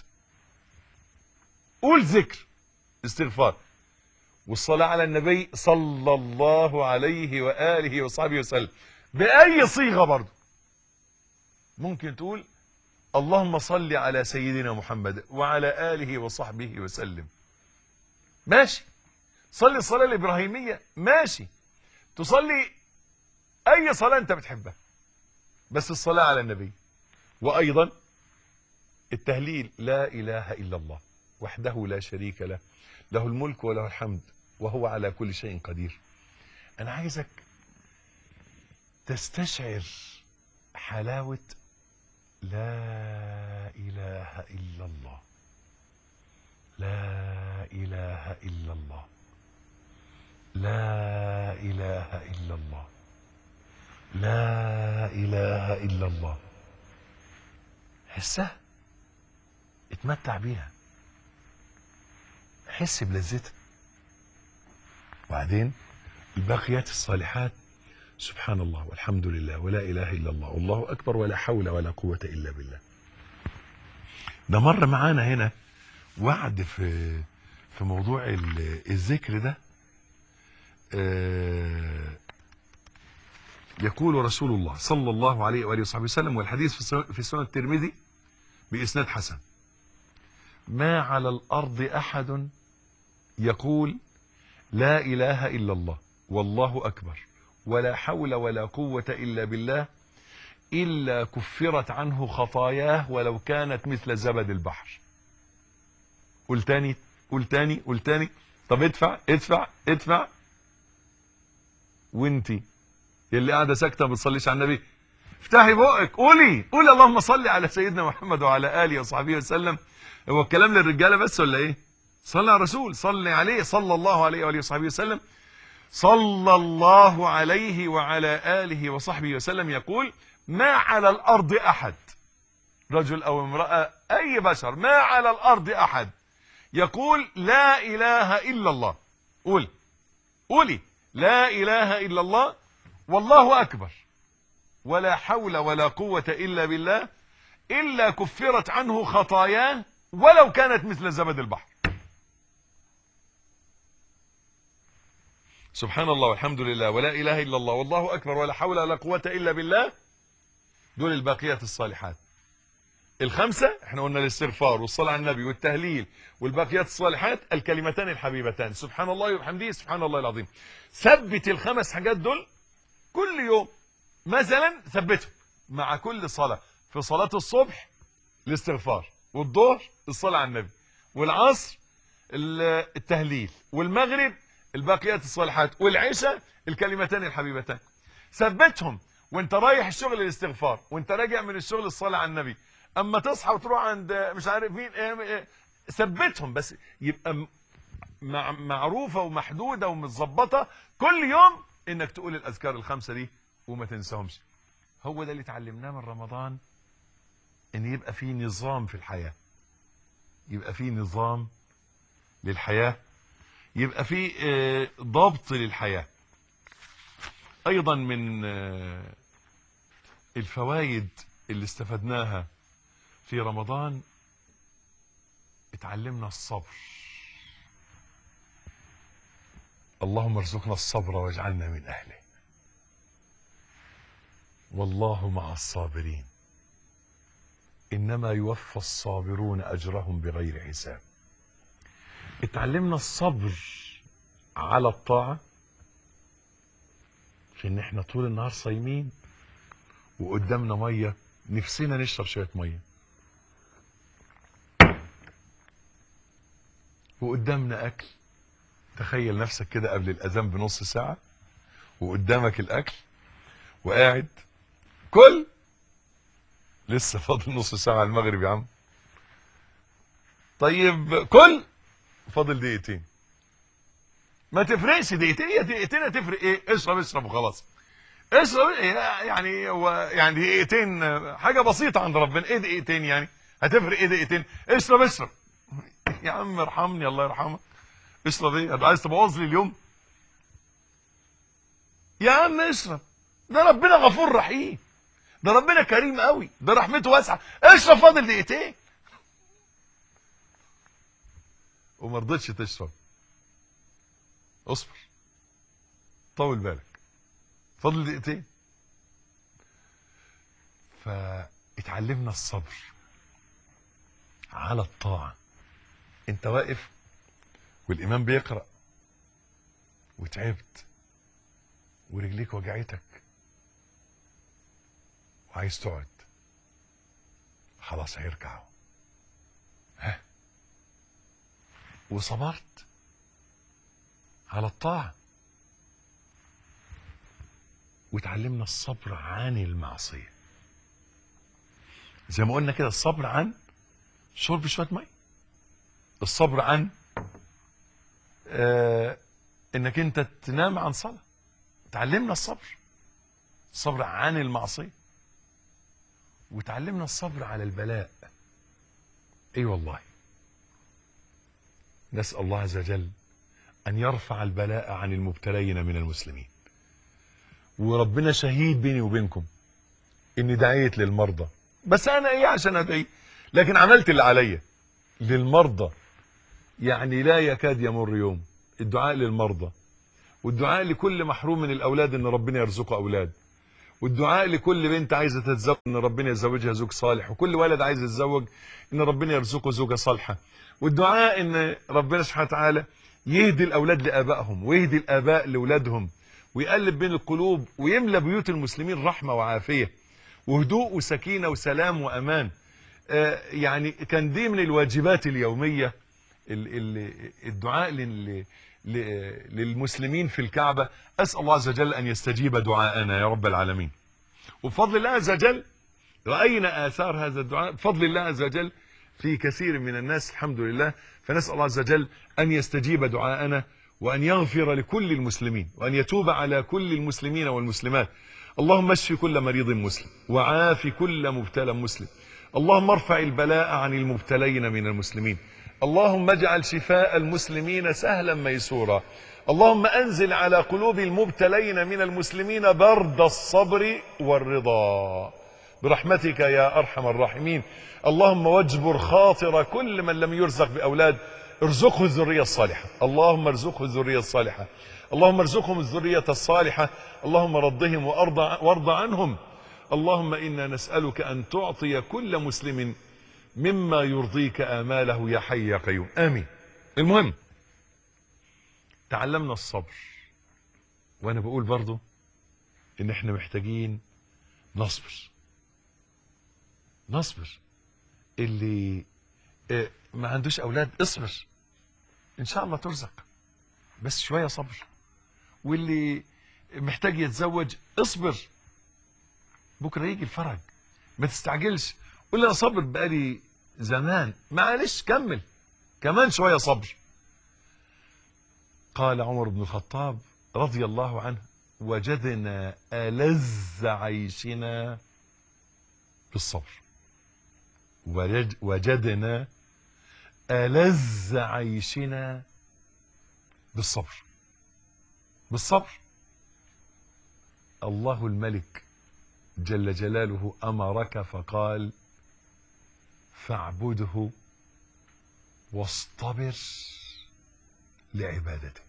قول ذكر استغفار والصلاة على النبي صلى الله عليه وآله وصحبه وسلم بأي صيغة برضه ممكن تقول اللهم صل على سيدنا محمد وعلى آله وصحبه وسلم ماشي صلي الصلاة الإبراهيمية ماشي تصلي أي صلاة أنت بتحبها بس الصلاة على النبي وأيضا التهليل لا إله إلا الله وحده لا شريك له له الملك وله الحمد وهو على كل شيء قدير أنا عايزك تستشعر حلاوة لا إله إلا الله لا إله إلا الله لا إله إلا الله لا إله إلا الله حسها اتمتع بيها حس بلذتها وبعدين الباقيات الصالحات سبحان الله والحمد لله ولا اله الا الله والله اكبر ولا حول ولا قوه الا بالله ده مر معانا هنا وعد في في موضوع ال- الذكر ده آه، يقول رسول الله صلى الله عليه واله وصحبه وسلم والحديث في سنن- في سنن الترمذي باسناد حسن ما على الارض احد يقول لا اله الا الله والله اكبر ولا حول ولا قوه الا بالله إلا كفرت عنه خطاياه ولو كانت مثل زبد البحر قول تاني قول تاني قول تاني طب ادفع ادفع ادفع وانتي اللي قاعده ساكته ما بتصليش على النبي افتحي بقك قولي قولي اللهم صل على سيدنا محمد وعلى اله وصحبه وسلم هو الكلام للرجاله بس ولا ايه صلى على الرسول صلي عليه صلى الله عليه واله وصحبه وسلم صلى الله عليه وعلى اله وصحبه وسلم يقول ما على الارض احد رجل او امراه اي بشر ما على الارض احد يقول لا اله الا الله قول قولي لا اله الا الله والله اكبر ولا حول ولا قوة إلا بالله إلا كفرت عنه خطاياه ولو كانت مثل زبد البحر سبحان الله والحمد لله ولا إله إلا الله والله أكبر ولا حول ولا قوة إلا بالله دول الباقيات الصالحات الخمسة احنا قلنا الاستغفار والصلاة على النبي والتهليل والباقيات الصالحات الكلمتان الحبيبتان سبحان الله وبحمده سبحان الله العظيم ثبت الخمس حاجات دول كل يوم مثلا ثبتهم مع كل صلاة في صلاة الصبح الاستغفار والظهر الصلاة على النبي والعصر التهليل والمغرب الباقيات الصالحات والعشاء الكلمتان الحبيبتان ثبتهم وانت رايح الشغل الاستغفار وانت راجع من الشغل الصلاة على النبي اما تصحى وتروح عند مش عارف مين ثبتهم بس يبقى مع معروفة ومحدودة ومتظبطة كل يوم انك تقول الاذكار الخمسة دي وما تنساهمش هو ده اللي اتعلمناه من رمضان ان يبقى في نظام في الحياة يبقى في نظام للحياة يبقى في ضبط للحياة ايضا من الفوائد اللي استفدناها في رمضان اتعلمنا الصبر اللهم ارزقنا الصبر واجعلنا من اهله والله مع الصابرين انما يوفى الصابرون اجرهم بغير حساب اتعلمنا الصبر على الطاعه في ان احنا طول النهار صايمين وقدامنا ميه نفسنا نشرب شويه ميه وقدامنا اكل تخيل نفسك كده قبل الاذان بنص ساعه وقدامك الاكل وقاعد كل لسه فاضل نص ساعه على المغرب يا عم طيب كل فاضل دقيقتين ما تفرقش دقيقتين هي دقيقتين هتفرق ايه اشرب اشرب وخلاص اشرب إيه يعني هو يعني دقيقتين حاجه بسيطه عند ربنا ايه دقيقتين يعني هتفرق ايه دقيقتين اشرب اشرب يا عم ارحمني الله يرحمك اشرب ايه هتبقى عايز تبوظ لي اليوم يا عم اشرب ده ربنا غفور رحيم ده ربنا كريم قوي ده رحمته واسعه اشرب فاضل دقيقتين وما رضيتش تشرب اصبر طول بالك فاضل دقيقتين فاتعلمنا الصبر على الطاعه انت واقف والامام بيقرا وتعبت ورجليك وجعتك وعايز تقعد خلاص هيركعوا ها وصبرت على الطاعة وتعلمنا الصبر عن المعصية زي ما قلنا كده الصبر عن شرب شوية مية الصبر عن آه انك انت تنام عن صلاة تعلمنا الصبر الصبر عن المعصية وتعلمنا الصبر على البلاء اي أيوة والله نسأل الله عز وجل أن يرفع البلاء عن المبتلين من المسلمين وربنا شهيد بيني وبينكم إني دعيت للمرضى بس أنا إيه عشان أدعي لكن عملت اللي عليا للمرضى يعني لا يكاد يمر يوم الدعاء للمرضى والدعاء لكل محروم من الأولاد إن ربنا يرزقه أولاد والدعاء لكل بنت عايزة تتزوج إن ربنا يزوجها زوج صالح وكل ولد عايز يتزوج إن ربنا يرزقه زوجة صالحة والدعاء إن ربنا سبحانه وتعالى يهدي الأولاد لآبائهم ويهدي الآباء لأولادهم ويقلب بين القلوب ويملى بيوت المسلمين رحمة وعافية وهدوء وسكينة وسلام وأمان آه، يعني كان دي من الواجبات اليومية ال- ال- الدعاء لل- ل- للمسلمين في الكعبة أسأل الله عز وجل أن يستجيب دعاءنا يا رب العالمين وبفضل الله عز وجل رأينا آثار هذا الدعاء بفضل الله عز وجل في كثير من الناس الحمد لله فنسأل الله عز وجل أن يستجيب دعاءنا وأن يغفر لكل المسلمين وأن يتوب على كل المسلمين والمسلمات اللهم اشف كل مريض مسلم وعاف كل مبتلى مسلم اللهم ارفع البلاء عن المبتلين من المسلمين اللهم اجعل شفاء المسلمين سهلا ميسورا اللهم انزل على قلوب المبتلين من المسلمين برد الصبر والرضا برحمتك يا ارحم الراحمين اللهم واجبر خاطر كل من لم يرزق باولاد ارزقه الذريه الصالحه اللهم ارزقه الذريه الصالحه اللهم ارزقهم الذريه الصالحه اللهم رضهم وارضى وارض عنهم اللهم انا نسالك ان تعطي كل مسلم مما يرضيك اماله يا حي يا قيوم امين المهم تعلمنا الصبر وانا بقول برضو ان احنا محتاجين نصبر نصبر اللي آه، ما عندوش اولاد اصبر ان شاء الله ترزق بس شويه صبر واللي محتاج يتزوج اصبر بكره يجي الفرج ما تستعجلش قول انا صبر بقالي زمان معلش كمل كمان شويه صبر قال عمر بن الخطاب رضي الله عنه وجدنا ألذ عيشنا بالصبر وجد وجدنا ألذ عيشنا بالصبر بالصبر الله الملك جل جلاله أمرك فقال فاعبده واصطبر لعبادته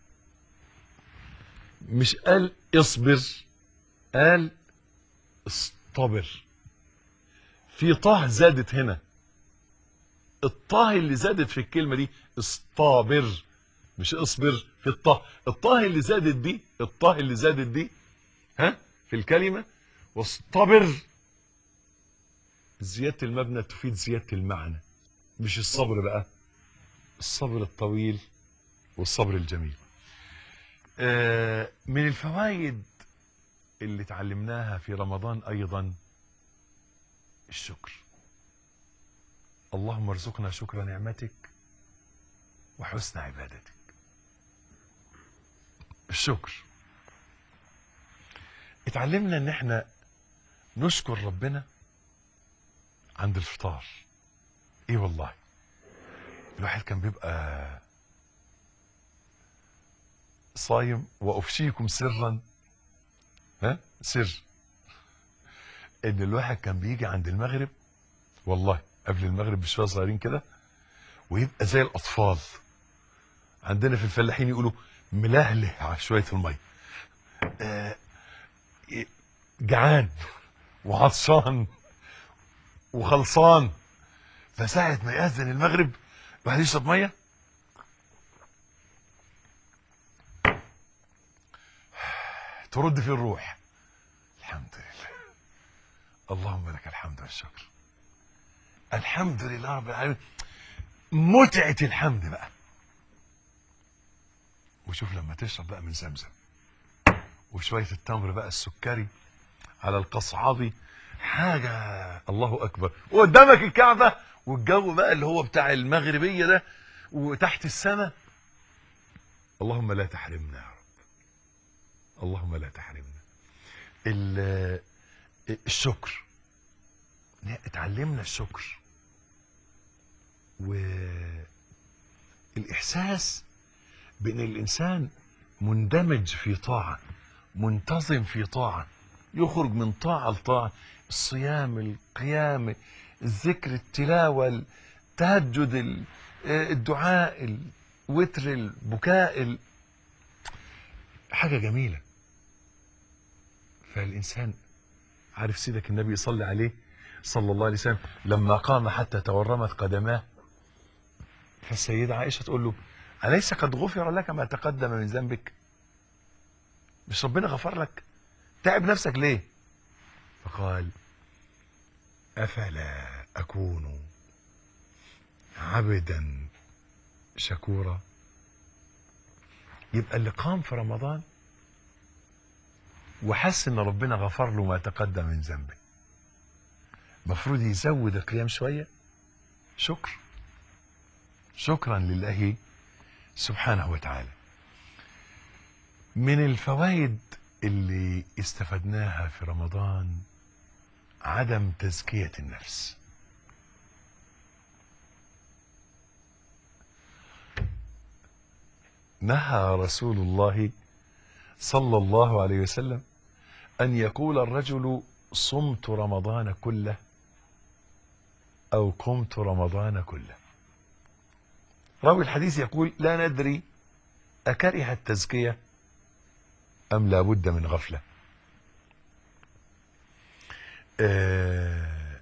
مش قال اصبر قال اصطبر في طه زادت هنا الطه اللي زادت في الكلمة دي اصطابر مش اصبر في الطه الطه اللي زادت دي الطه اللي زادت دي ها في الكلمة واصطبر زيادة المبنى تفيد زيادة المعنى مش الصبر بقى الصبر الطويل والصبر الجميل آه، من الفوائد اللي اتعلمناها في رمضان ايضا الشكر اللهم ارزقنا شكر نعمتك وحسن عبادتك الشكر اتعلمنا ان احنا نشكر ربنا عند الفطار ايه والله الواحد كان بيبقى صايم وافشيكم سرا ها سر ان الواحد كان بيجي عند المغرب والله قبل المغرب بشويه صغيرين كده ويبقى زي الاطفال عندنا في الفلاحين يقولوا ملهله على شويه الميه آه، جعان وعطشان وخلصان فساعة ما يأذن المغرب الواحد يشرب ميه ترد في الروح الحمد لله اللهم لك الحمد والشكر الحمد لله رب العالمين متعة الحمد بقى وشوف لما تشرب بقى من زمزم وشوية التمر بقى السكري على القصعبي حاجة الله أكبر وقدامك الكعبة والجو بقى اللي هو بتاع المغربية ده وتحت السماء اللهم لا تحرمنا يا رب اللهم لا تحرمنا ال- الشكر اتعلمنا الشكر والإحساس بأن الإنسان مندمج في طاعة منتظم في طاعة يخرج من طاعة لطاعة الصيام القيام الذكر التلاوة التهجد ال- الدعاء الوتر البكاء ال- حاجة جميلة فالإنسان عارف سيدك النبي صلى عليه صلى الله عليه وسلم لما قام حتى تورمت قدماه فالسيدة عائشة تقول له أليس قد غفر لك ما تقدم من ذنبك مش ربنا غفر لك تعب نفسك ليه فقال افلا اكون عبدا شكورا يبقى اللي قام في رمضان وحس ان ربنا غفر له ما تقدم من ذنبه المفروض يزود القيام شويه شكر شكرا لله سبحانه وتعالى من الفوائد اللي استفدناها في رمضان عدم تزكيه النفس نهى رسول الله صلى الله عليه وسلم ان يقول الرجل صمت رمضان كله او قمت رمضان كله راوي الحديث يقول لا ندري اكره التزكيه ام لا بد من غفله آه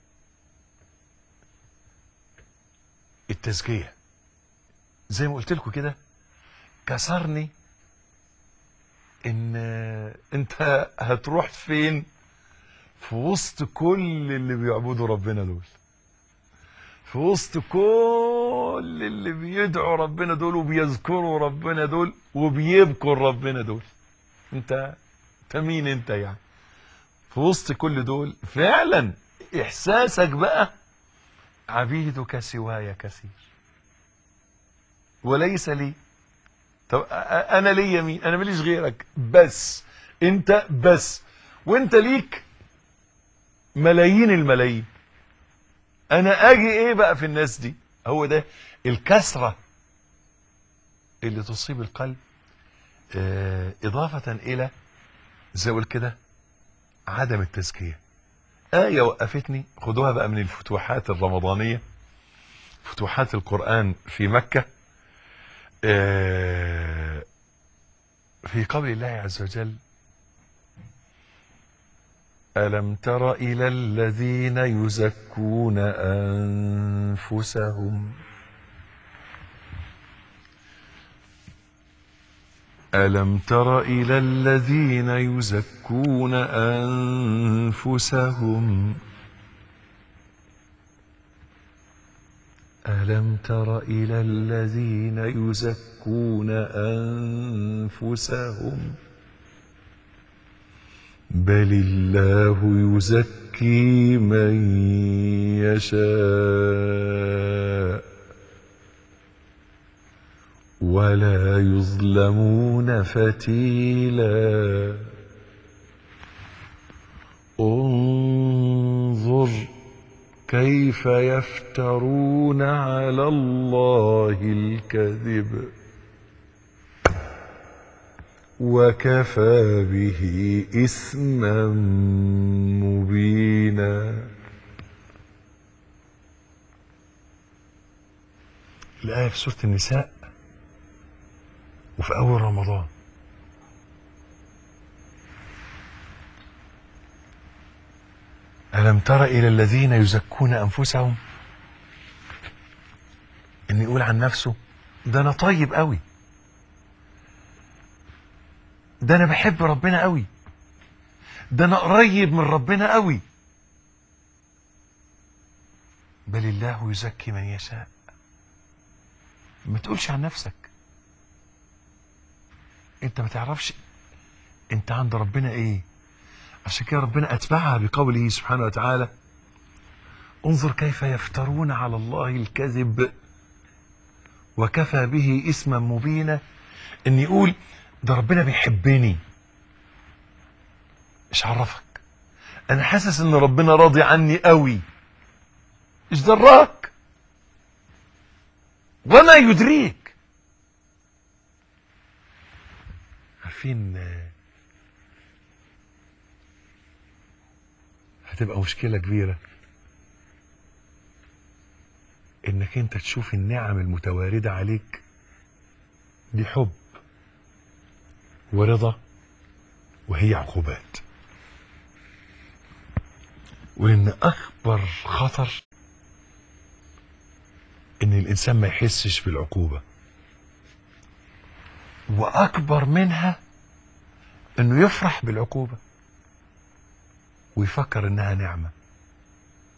التزكيه زي ما قلت لكم كده كسرني ان انت هتروح فين في وسط كل اللي بيعبدوا ربنا دول في وسط كل اللي بيدعوا ربنا دول وبيذكروا ربنا دول وبيبكوا ربنا دول انت انت مين انت يعني في وسط كل دول فعلا احساسك بقى عبيدك سواي كثير وليس لي طب انا ليا مين انا ماليش غيرك بس انت بس وانت ليك ملايين الملايين انا اجي ايه بقى في الناس دي هو ده الكسرة اللي تصيب القلب اه اضافة الى زي ما كده عدم التزكية آية وقفتني خدوها بقى من الفتوحات الرمضانية فتوحات القرآن في مكة في قول الله عز وجل ألم تر إلى الذين يزكون أنفسهم ألم تر إلى الذين يزكون أنفسهم ألم تر إلى الذين يزكون أنفسهم بل الله يزكي من يشاء ولا يظلمون فتيلا انظر كيف يفترون على الله الكذب وكفى به اثما مبينا الايه في سوره النساء وفي اول رمضان ألم تر إلى الذين يزكون أنفسهم إن يقول عن نفسه ده أنا طيب قوي ده أنا بحب ربنا قوي ده أنا قريب من ربنا قوي بل الله يزكي من يشاء ما تقولش عن نفسك انت ما تعرفش انت عند ربنا ايه عشان كده ربنا اتبعها بقوله سبحانه وتعالى انظر كيف يفترون على الله الكذب وكفى به اسما مبينا ان يقول ده ربنا بيحبني ايش عرفك انا حاسس ان ربنا راضي عني قوي ايش دراك وما يدريك عارفين هتبقى مشكلة كبيرة انك انت تشوف النعم المتواردة عليك دي حب ورضا وهي عقوبات وان اكبر خطر ان الانسان ما يحسش بالعقوبة واكبر منها انه يفرح بالعقوبة ويفكر انها نعمة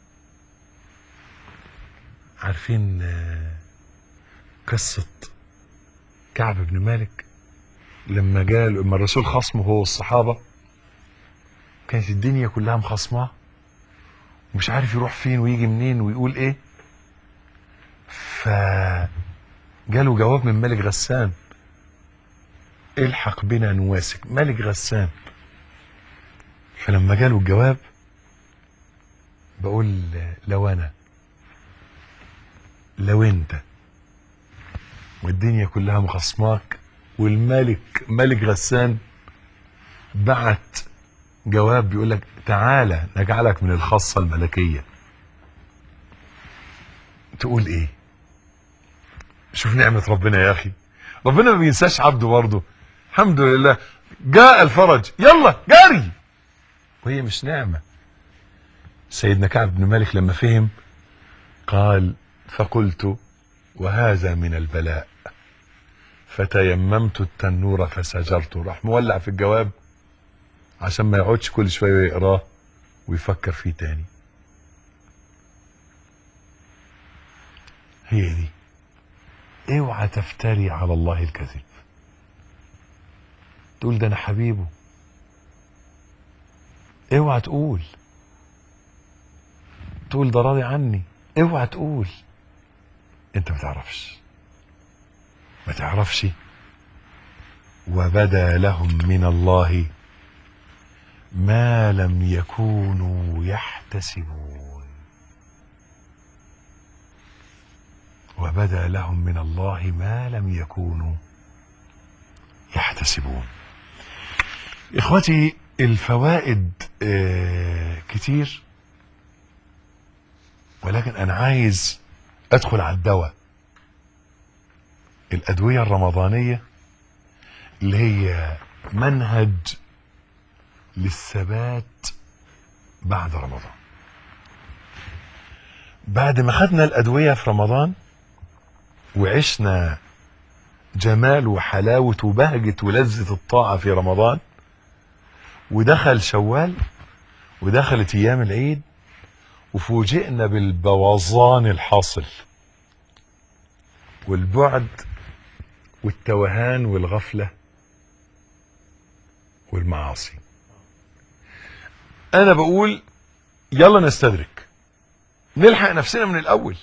عارفين آه، قصة كعب بن مالك لما جاء لما الرسول خصمه هو والصحابة كانت الدنيا كلها مخصماه ومش عارف يروح فين ويجي منين ويقول ايه ف جاله جواب من ملك غسان الحق بنا نواسك ملك غسان فلما جاله الجواب بقول لو انا لو انت والدنيا كلها مخصماك والملك ملك غسان بعت جواب بيقول لك تعالى نجعلك من الخاصة الملكية تقول ايه شوف نعمة ربنا يا اخي ربنا ما بينساش عبده برضه الحمد لله جاء الفرج يلا جاري وهي مش نعمة سيدنا كعب بن مالك لما فهم قال فقلت وهذا من البلاء فتيممت التنور فسجرت راح مولع في الجواب عشان ما يقعدش كل شويه يقراه ويفكر فيه تاني هي دي اوعى تفتري على الله الكذب تقول ده انا حبيبه اوعى تقول تقول ده راضي عني اوعى تقول انت ما تعرفش ما تعرفش وبدا لهم من الله ما لم يكونوا يحتسبون وبدا لهم من الله ما لم يكونوا يحتسبون اخوتي الفوائد آه، كتير ولكن انا عايز ادخل على الدواء الادويه الرمضانيه اللي هي منهج للثبات بعد رمضان بعد ما خدنا الادويه في رمضان وعشنا جمال وحلاوه وبهجه ولذه الطاعه في رمضان ودخل شوال ودخلت ايام العيد وفوجئنا بالبوظان الحاصل والبعد والتوهان والغفله والمعاصي انا بقول يلا نستدرك نلحق نفسنا من الاول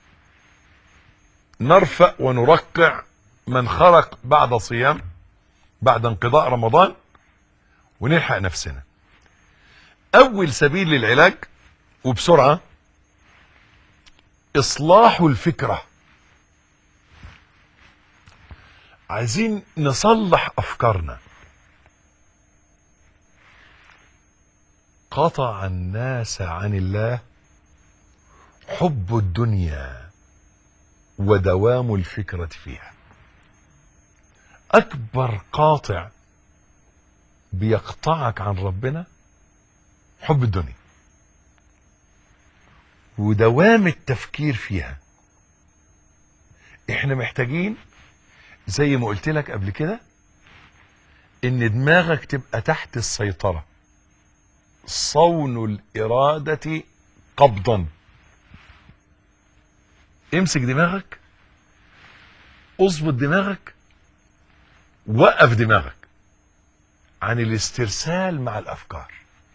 نرفع ونرقع من خرق بعد صيام بعد انقضاء رمضان ونلحق نفسنا اول سبيل للعلاج وبسرعه اصلاح الفكره عايزين نصلح افكارنا قطع الناس عن الله حب الدنيا ودوام الفكرة فيها أكبر قاطع بيقطعك عن ربنا حب الدنيا ودوام التفكير فيها احنا محتاجين زي ما قلت لك قبل كده ان دماغك تبقى تحت السيطره صون الإرادة قبضا امسك دماغك اظبط دماغك وقف دماغك عن الاسترسال مع الأفكار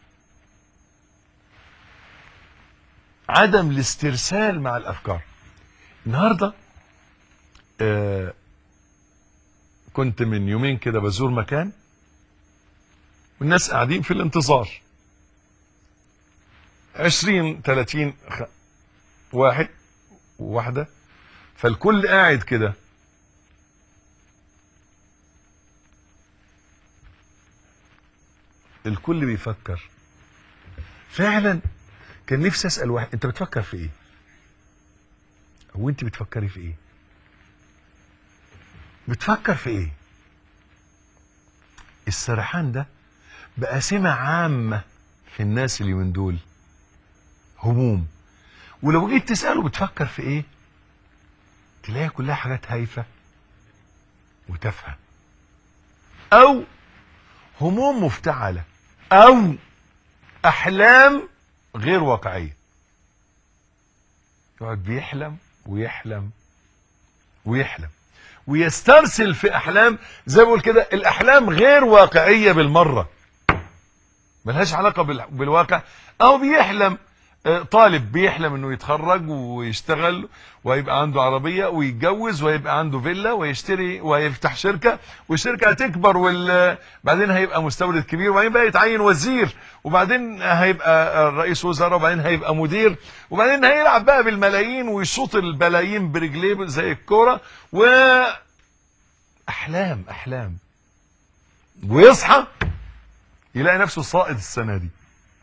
عدم الاسترسال مع الأفكار النهاردة آه كنت من يومين كده بزور مكان والناس قاعدين في الانتظار عشرين تلاتين خ... واحد وواحدة فالكل قاعد كده الكل بيفكر فعلا كان نفسي اسال واحد انت بتفكر في ايه او انت بتفكري في ايه بتفكر في ايه السرحان ده بقى سمة عامة في الناس اللي من دول هموم ولو جيت تسأله بتفكر في ايه تلاقيها كلها حاجات هايفة وتافهة او هموم مفتعلة او احلام غير واقعية يقعد بيحلم ويحلم ويحلم ويسترسل في احلام زي ما بقول كده الاحلام غير واقعيه بالمره ملهاش علاقه بال- بالواقع اهو بيحلم آه، طالب بيحلم انه يتخرج ويشتغل ويبقى عنده عربيه ويتجوز ويبقى عنده فيلا ويشتري ويفتح شركه والشركه هتكبر وال بعدين هيبقى مستورد كبير وبعدين بقى يتعين وزير وبعدين هيبقى رئيس وزراء وبعدين هيبقى مدير وبعدين هيلعب بقى بالملايين ويشوط البلايين برجليه زي الكوره و احلام احلام ويصحى يلاقي نفسه ساقط السنه دي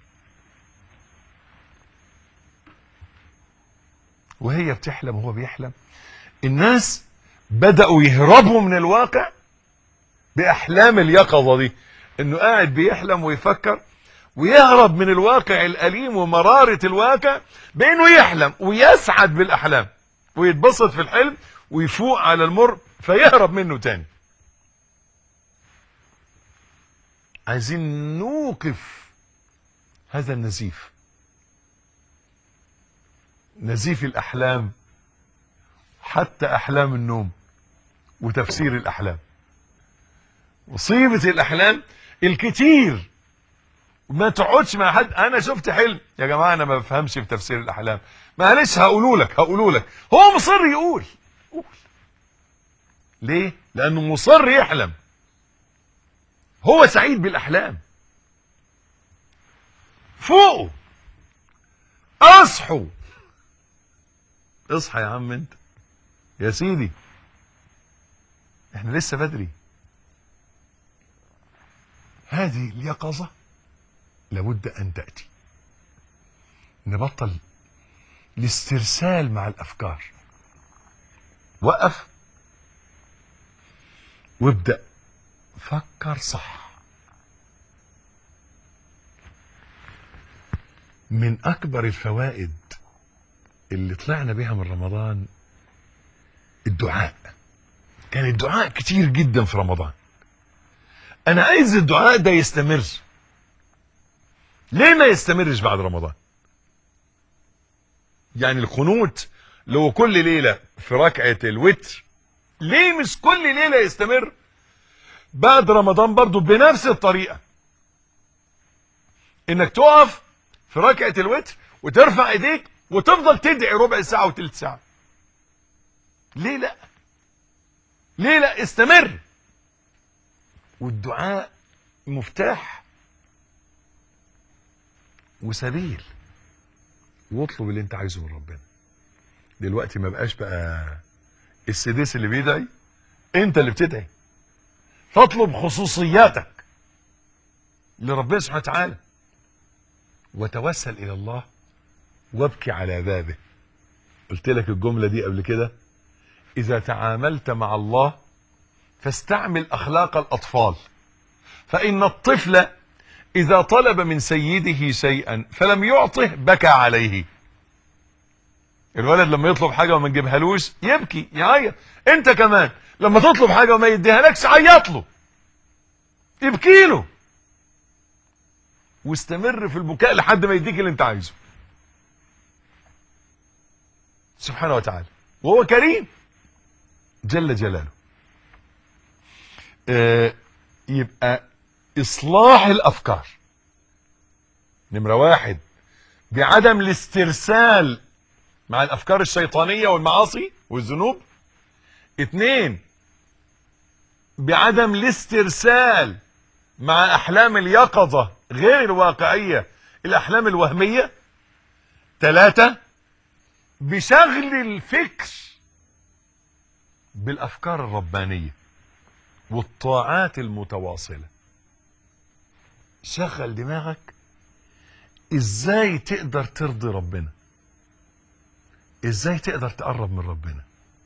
وهي بتحلم وهو بيحلم الناس بدأوا يهربوا من الواقع بأحلام اليقظة دي انه قاعد بيحلم ويفكر ويهرب من الواقع الأليم ومرارة الواقع بأنه يحلم ويسعد بالأحلام ويتبسط في الحلم ويفوق على المر فيهرب منه تاني عايزين نوقف هذا النزيف نزيف الأحلام حتى أحلام النوم وتفسير الأحلام مصيبة الأحلام الكتير ما تقعدش مع حد أنا شفت حلم يا جماعة أنا ما بفهمش في تفسير الأحلام معلش هقوله لك هقوله لك هو مصر يقول قول ليه؟ لأنه مصر يحلم هو سعيد بالأحلام فوقوا اصحوا اصحى يا عم انت يا سيدي احنا لسه بدري هذه اليقظة لابد ان تأتي نبطل الاسترسال مع الافكار وقف وابدأ فكر صح من اكبر الفوائد اللي طلعنا بيها من رمضان الدعاء كان الدعاء كتير جدا في رمضان انا عايز الدعاء ده يستمر ليه ما يستمرش بعد رمضان يعني القنوت لو كل ليلة في ركعة الوتر ليه مش كل ليلة يستمر بعد رمضان برضو بنفس الطريقة انك تقف في ركعة الوتر وترفع ايديك وتفضل تدعي ربع ساعة وتلت ساعة ليه لا ليه لا استمر والدعاء مفتاح وسبيل واطلب اللي انت عايزه من ربنا دلوقتي ما بقاش بقى السديس اللي بيدعي انت اللي بتدعي تطلب خصوصياتك لربنا سبحانه وتعالى وتوسل الى الله وابكي على بابه قلت لك الجملة دي قبل كده اذا تعاملت مع الله فاستعمل اخلاق الاطفال فان الطفل اذا طلب من سيده شيئا فلم يعطه بكى عليه الولد لما يطلب حاجة وما نجيبهالوش يبكي يعيط انت كمان لما تطلب حاجة وما يديها لكش عيط له ابكي له واستمر في البكاء لحد ما يديك اللي انت عايزه سبحانه وتعالى وهو كريم جل جلاله آه يبقى اصلاح الافكار نمرة واحد بعدم الاسترسال مع الافكار الشيطانية والمعاصي والذنوب اتنين بعدم الاسترسال مع احلام اليقظة غير الواقعية الاحلام الوهمية ثلاثة بشغل الفكر بالافكار الربانية والطاعات المتواصلة شغل دماغك ازاي تقدر ترضي ربنا ازاي تقدر تقرب من ربنا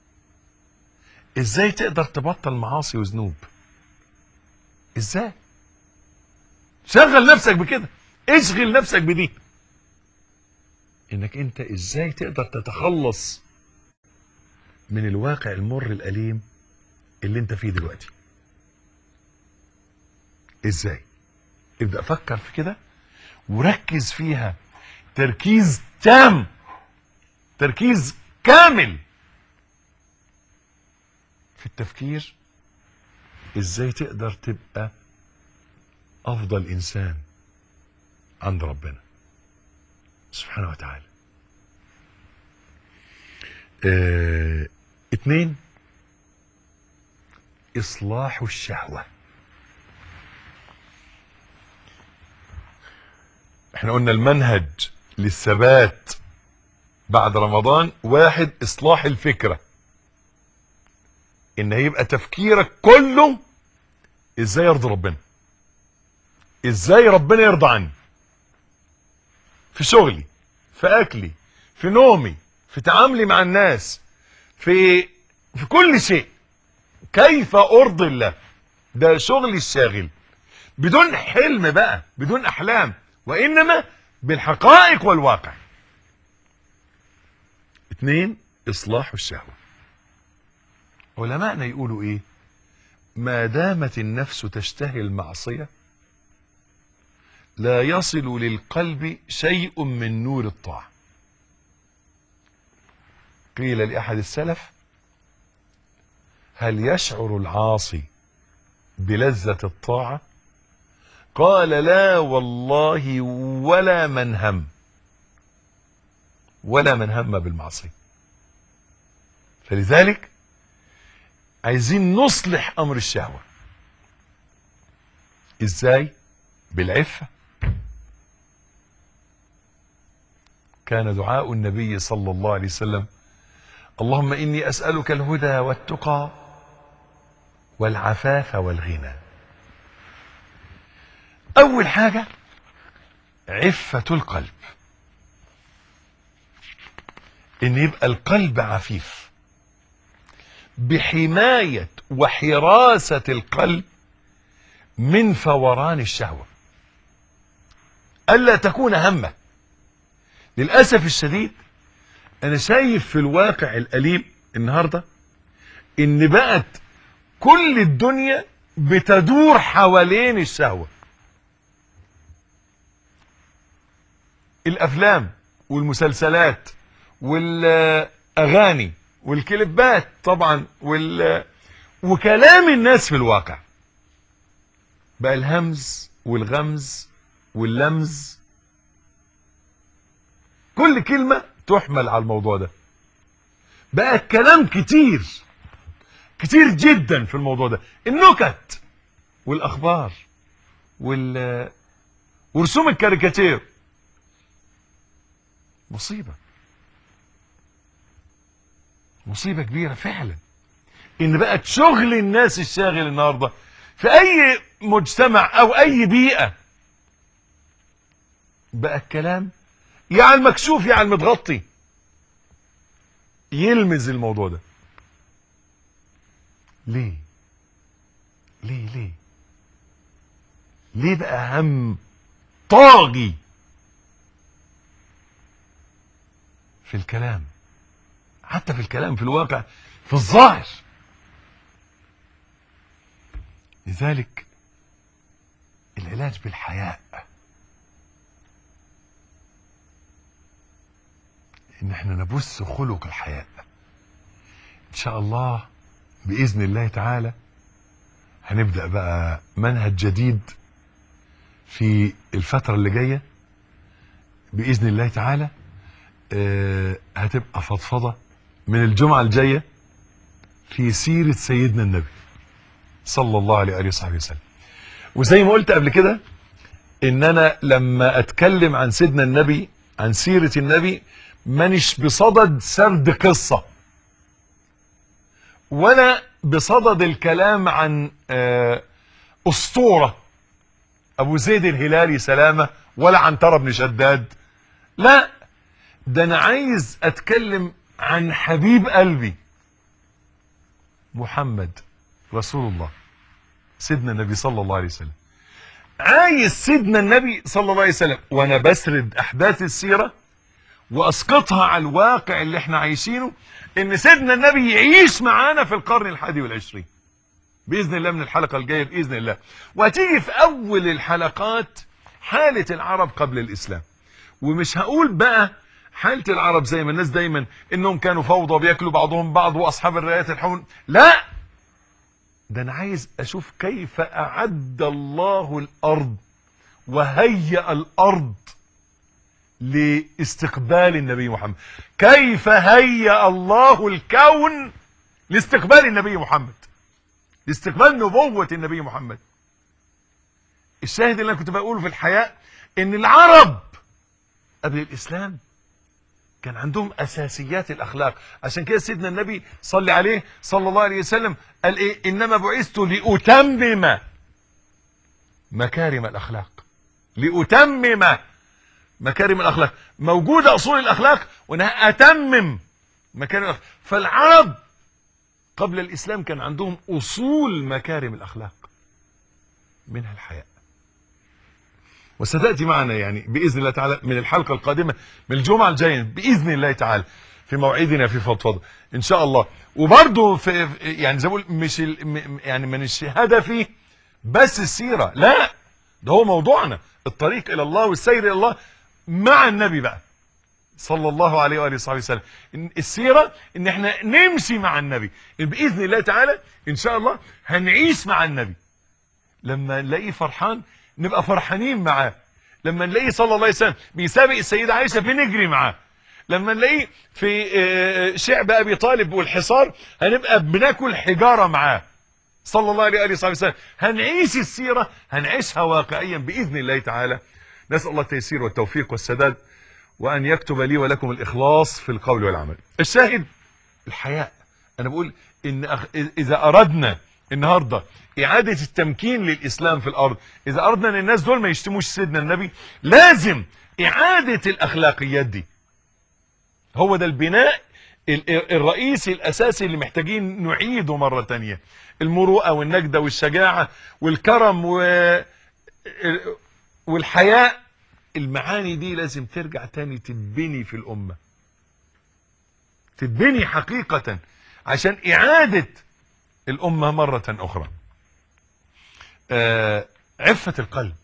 ازاي تقدر تبطل معاصي وذنوب ازاي شغل نفسك بكده اشغل نفسك بدي انك انت ازاي تقدر تتخلص من الواقع المر الاليم اللي انت فيه دلوقتي ازاي ابدأ فكر في كده وركز فيها تركيز تام تركيز كامل في التفكير ازاي تقدر تبقى افضل انسان عند ربنا سبحانه وتعالى اه اتنين اصلاح الشهوة احنا قلنا المنهج للثبات بعد رمضان واحد اصلاح الفكرة ان هيبقى تفكيرك كله ازاي يرضي ربنا ازاي ربنا يرضى عني في شغلي في اكلي في نومي في تعاملي مع الناس في في كل شيء كيف ارضي الله ده شغلي الشاغل بدون حلم بقى بدون احلام وانما بالحقائق والواقع اثنين اصلاح الشهوة علماءنا يقولوا ايه ما دامت النفس تشتهي المعصية لا يصل للقلب شيء من نور الطاعة قيل لأحد السلف هل يشعر العاصي بلذة الطاعة قال لا والله ولا من هم ولا من هم بالمعصية فلذلك عايزين نصلح أمر الشهوة إزاي بالعفة كان دعاء النبي صلى الله عليه وسلم اللهم إني أسألك الهدى والتقى والعفاف والغنى أول حاجة عفة القلب إن يبقى القلب عفيف بحماية وحراسة القلب من فوران الشهوة ألا تكون همه للأسف الشديد أنا شايف في الواقع الأليم النهاردة إن بقت كل الدنيا بتدور حوالين الشهوة الأفلام والمسلسلات والأغاني والكليبات طبعا وال وكلام الناس في الواقع بقى الهمز والغمز واللمز كل كلمة تحمل على الموضوع ده بقى الكلام كتير كتير جدا في الموضوع ده النكت والاخبار وال ورسوم الكاريكاتير مصيبة مصيبة كبيرة فعلا ان بقت شغل الناس الشاغل النهاردة في اي مجتمع او اي بيئة بقى الكلام يا على المكشوف يا على المتغطي يلمز الموضوع ده ليه ليه ليه ليه بقى هم طاغي في الكلام حتى في الكلام في الواقع في الظاهر لذلك العلاج بالحياء ان احنا نبث خلق الحياء ان شاء الله باذن الله تعالى هنبدا بقى منهج جديد في الفتره اللي جايه باذن الله تعالى آه هتبقى فضفضه من الجمعه الجايه في سيره سيدنا النبي صلى الله عليه واله وصحبه وسلم وزي ما قلت قبل كده ان انا لما اتكلم عن سيدنا النبي عن سيره النبي مانيش بصدد سرد قصة ولا بصدد الكلام عن أسطورة أبو زيد الهلالي سلامة ولا عن ترى بن شداد لا ده أنا عايز أتكلم عن حبيب قلبي محمد رسول الله سيدنا النبي صلى الله عليه وسلم عايز سيدنا النبي صلى الله عليه وسلم وأنا بسرد أحداث السيرة واسقطها على الواقع اللي احنا عايشينه ان سيدنا النبي يعيش معانا في القرن الحادي والعشرين باذن الله من الحلقه الجايه باذن الله وهتيجي في اول الحلقات حاله العرب قبل الاسلام ومش هقول بقى حالة العرب زي ما الناس دايما انهم كانوا فوضى بياكلوا بعضهم بعض واصحاب الرايات الحون لا ده انا عايز اشوف كيف اعد الله الارض وهيأ الارض لاستقبال النبي محمد كيف هيأ الله الكون لاستقبال النبي محمد لاستقبال نبوة النبي محمد الشاهد اللي انا كنت بقوله في الحياة ان العرب قبل الاسلام كان عندهم اساسيات الاخلاق عشان كده سيدنا النبي صلى عليه صلى الله عليه وسلم قال ايه انما بعثت لاتمم مكارم الاخلاق لاتمم مكارم الاخلاق موجوده اصول الاخلاق وانا اتمم مكارم الاخلاق فالعرب قبل الاسلام كان عندهم اصول مكارم الاخلاق منها الحياء وستاتي معنا يعني باذن الله تعالى من الحلقه القادمه من الجمعه الجايه باذن الله تعالى في موعدنا في فضفضه ان شاء الله وبرضه في يعني زي ما بقول مش ال- م- يعني من هدفي بس السيره لا ده هو موضوعنا الطريق الى الله والسير الى الله مع النبي بقى صلى الله عليه واله وصحبه وسلم إن السيره ان احنا نمشي مع النبي باذن الله تعالى ان شاء الله هنعيش مع النبي لما نلاقيه فرحان نبقى فرحانين معاه لما نلاقيه صلى الله عليه وسلم بيسابق السيدة عائشة بنجري معاه لما نلاقيه في آه، شعب أبي طالب والحصار هنبقى بناكل حجارة معاه صلى الله عليه وآله وسلم هنعيش السيرة هنعيشها واقعيا بإذن الله تعالى نسأل الله التيسير والتوفيق والسداد وأن يكتب لي ولكم الإخلاص في القول والعمل الشاهد الحياء أنا بقول إن أخ... إذا أردنا النهاردة إعادة التمكين للإسلام في الأرض إذا أردنا أن الناس دول ما يشتموش سيدنا النبي لازم إعادة الأخلاقيات دي هو ده البناء ال- الرئيسي الأساسي اللي محتاجين نعيده مرة تانية المروءة والنجدة والشجاعة والكرم و... والحياء المعاني دي لازم ترجع تاني تتبني في الأمة تتبني حقيقة عشان إعادة الأمة مرة أخرى آه عفة القلب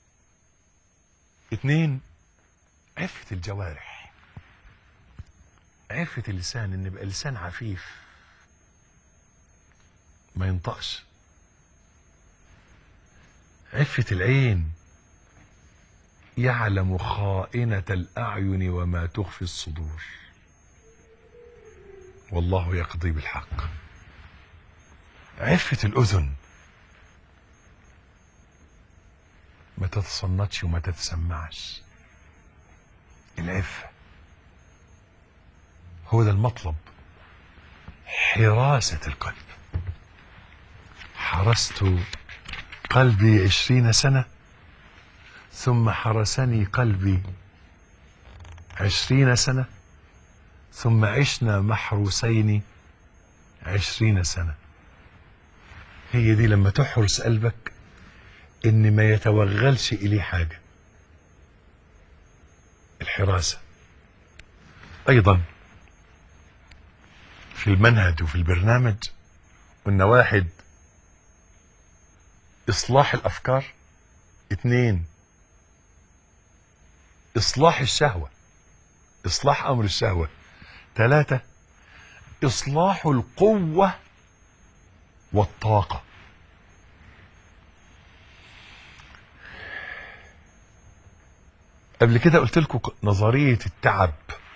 اثنين عفة الجوارح عفة اللسان ان يبقى لسان عفيف ما ينطقش عفة العين يعلم خائنة الأعين وما تخفي الصدور والله يقضي بالحق عفة الأذن ما تتصنتش وما تتسمعش العفة هو ده المطلب حراسة القلب حرست قلبي عشرين سنة ثم حرسني قلبي عشرين سنة ثم عشنا محروسين عشرين سنة هي دي لما تحرس قلبك ان ما يتوغلش اليه حاجة الحراسة ايضا في المنهج وفي البرنامج قلنا واحد اصلاح الافكار اتنين اصلاح الشهوة اصلاح امر الشهوة ثلاثة اصلاح القوة والطاقة قبل كده قلت لكم نظرية التعب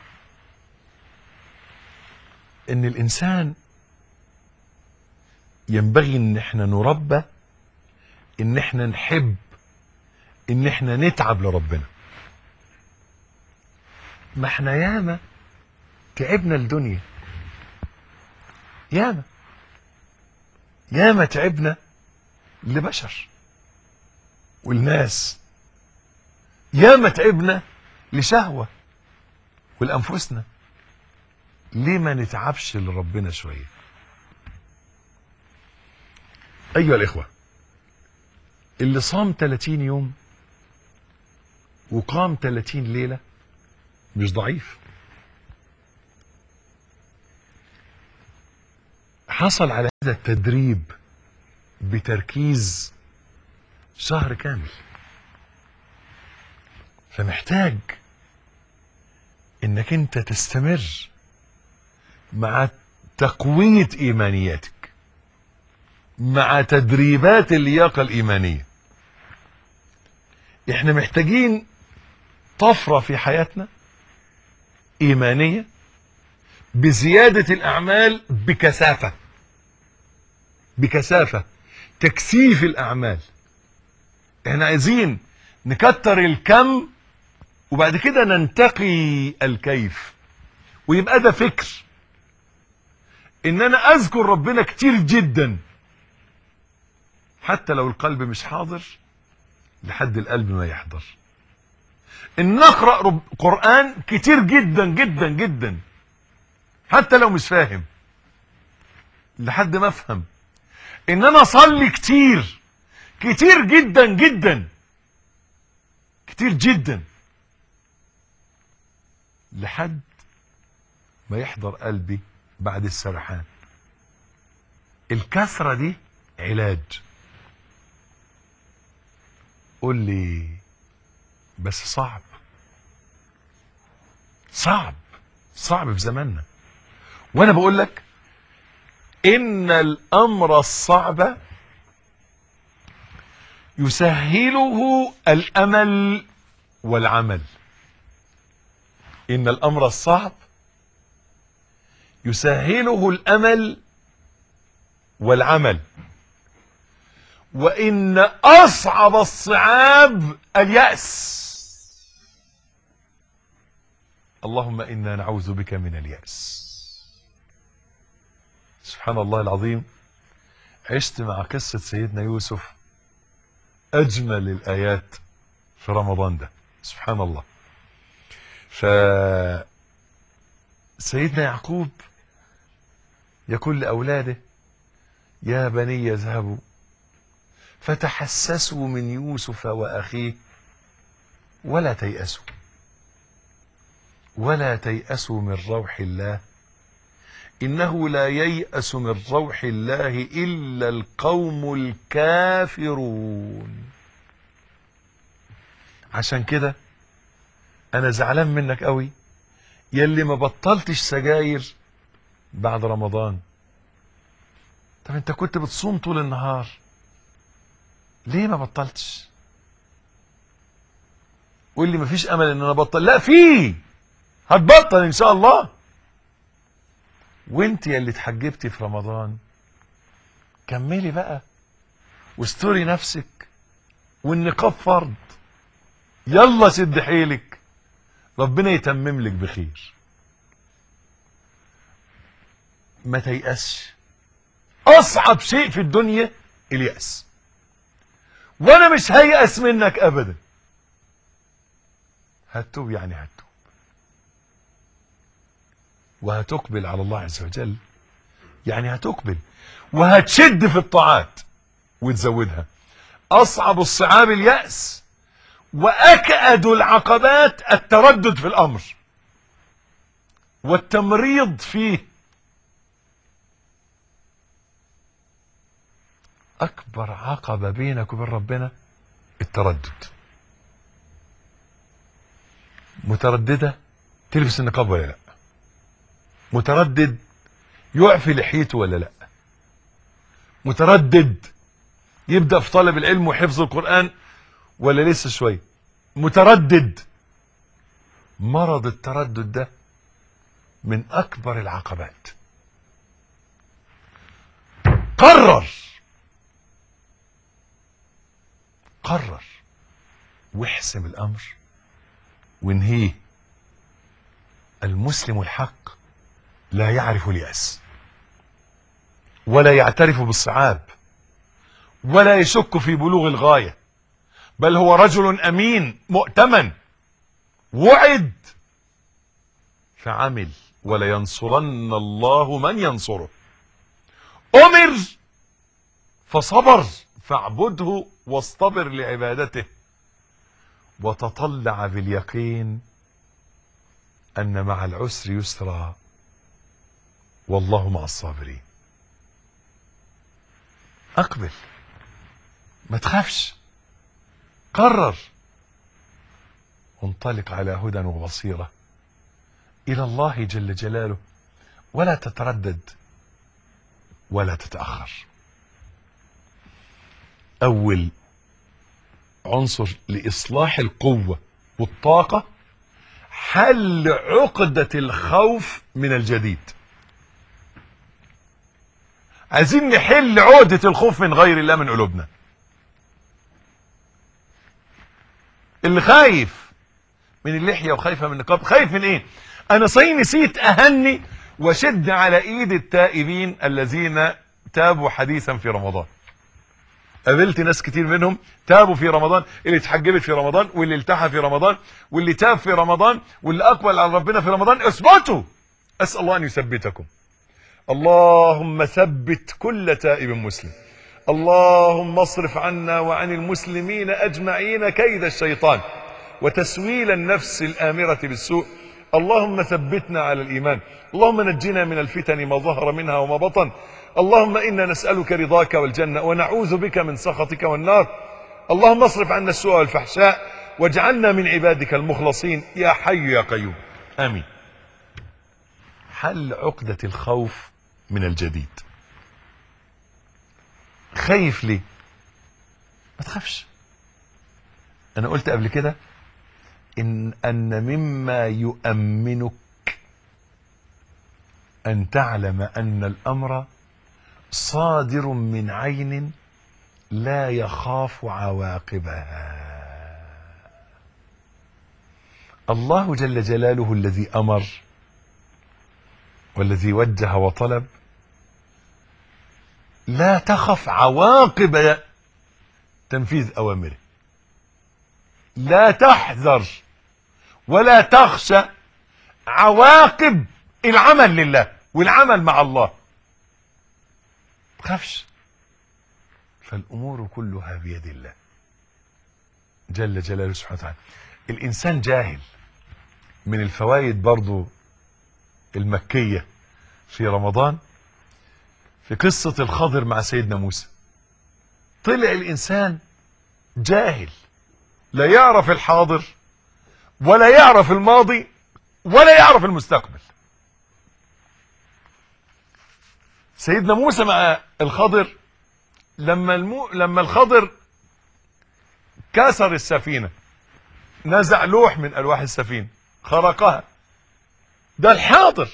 ان الانسان ينبغي ان احنا نربى ان احنا نحب ان احنا نتعب لربنا ما احنا ياما تعبنا الدنيا ياما ياما تعبنا لبشر والناس ياما تعبنا لشهوة ولأنفسنا ليه ما نتعبش لربنا شوية أيها الإخوة اللي صام 30 يوم وقام 30 ليلة مش ضعيف حصل على هذا التدريب بتركيز شهر كامل فمحتاج انك انت تستمر مع تقوية ايمانياتك مع تدريبات اللياقة الايمانية احنا محتاجين طفرة في حياتنا ايمانية بزيادة الاعمال بكثافة بكثافة تكثيف الاعمال احنا عايزين نكتر الكم وبعد كده ننتقي الكيف ويبقى ده فكر ان انا اذكر ربنا كتير جدا حتى لو القلب مش حاضر لحد القلب ما يحضر ان نقرا رب قران كتير جدا جدا جدا حتى لو مش فاهم لحد ما افهم ان انا اصلي كتير كتير جدا جدا كتير جدا لحد ما يحضر قلبي بعد السرحان الكثرة دي علاج قول لي بس صعب صعب صعب في زماننا وانا بقول لك ان الامر الصعب يسهله الامل والعمل ان الامر الصعب يسهله الامل والعمل وان اصعب الصعاب الياس اللهم انا نعوذ بك من الياس سبحان الله العظيم عشت مع قصه سيدنا يوسف اجمل الايات في رمضان ده سبحان الله ف سيدنا يعقوب يقول لاولاده يا بني يذهبوا فتحسسوا من يوسف واخيه ولا تيأسوا ولا تيأسوا من روح الله إنه لا ييأس من روح الله إلا القوم الكافرون عشان كده أنا زعلان منك قوي يلي ما بطلتش سجاير بعد رمضان طب انت كنت بتصوم طول النهار ليه ما بطلتش قول لي مفيش امل ان انا ابطل لا في هتبطل ان شاء الله وانت يا اللي اتحجبتي في رمضان كملي بقى واستوري نفسك والنقاب فرض يلا سد حيلك ربنا يتمم لك بخير ما تيأسش اصعب شيء في الدنيا اليأس وانا مش هيأس منك ابدا هتوب يعني هتوب وهتقبل على الله عز وجل يعني هتقبل وهتشد في الطاعات وتزودها اصعب الصعاب اليأس واكأد العقبات التردد في الامر والتمريض فيه اكبر عقبة بينك وبين ربنا التردد مترددة تلبس النقاب ولا لا متردد يعفي لحيته ولا لا متردد يبدأ في طلب العلم وحفظ القرآن ولا لسه شوية متردد مرض التردد ده من أكبر العقبات قرر قرر واحسم الأمر وانهيه المسلم الحق لا يعرف اليأس ولا يعترف بالصعاب ولا يشك في بلوغ الغاية بل هو رجل أمين مؤتمن وعد فعمل ولينصرن الله من ينصره أمر فصبر فاعبده واصطبر لعبادته وتطلع باليقين أن مع العسر يسرا والله مع الصابرين أقبل ما تخافش قرر وانطلق على هدى وبصيرة إلى الله جل جلاله ولا تتردد ولا تتأخر أول عنصر لإصلاح القوة والطاقة حل عقدة الخوف من الجديد عايزين نحل عقدة الخوف من غير الله من قلوبنا اللي خايف من اللحية وخايفة من النقاب خايف من ايه انا صحيح نسيت اهني وشد على ايد التائبين الذين تابوا حديثا في رمضان قابلت ناس كتير منهم تابوا في رمضان اللي اتحجبت في رمضان واللي التحى في رمضان واللي تاب في رمضان واللي اقبل على ربنا في رمضان اثبتوا اسال الله ان يثبتكم اللهم ثبت كل تائب مسلم اللهم اصرف عنا وعن المسلمين اجمعين كيد الشيطان وتسويل النفس الامره بالسوء اللهم ثبتنا على الايمان اللهم نجنا من الفتن ما ظهر منها وما بطن اللهم انا نسالك رضاك والجنه ونعوذ بك من سخطك والنار اللهم اصرف عنا السوء والفحشاء واجعلنا من عبادك المخلصين يا حي يا قيوم امين حل عقده الخوف من الجديد خايف ليه ما تخافش انا قلت قبل كده ان ان مما يؤمنك ان تعلم ان الامر صادر من عين لا يخاف عواقبها الله جل جلاله الذي امر والذي وجه وطلب لا تخف عواقب تنفيذ اوامره لا تحذر ولا تخشى عواقب العمل لله والعمل مع الله تخافش فالامور كلها بيد الله جل جلاله سبحانه وتعالى الانسان جاهل من الفوائد برضو المكية في رمضان في قصة الخضر مع سيدنا موسى طلع الانسان جاهل لا يعرف الحاضر ولا يعرف الماضي ولا يعرف المستقبل سيدنا موسى مع الخضر لما المو... لما الخضر كسر السفينة نزع لوح من ألواح السفينة خرقها ده الحاضر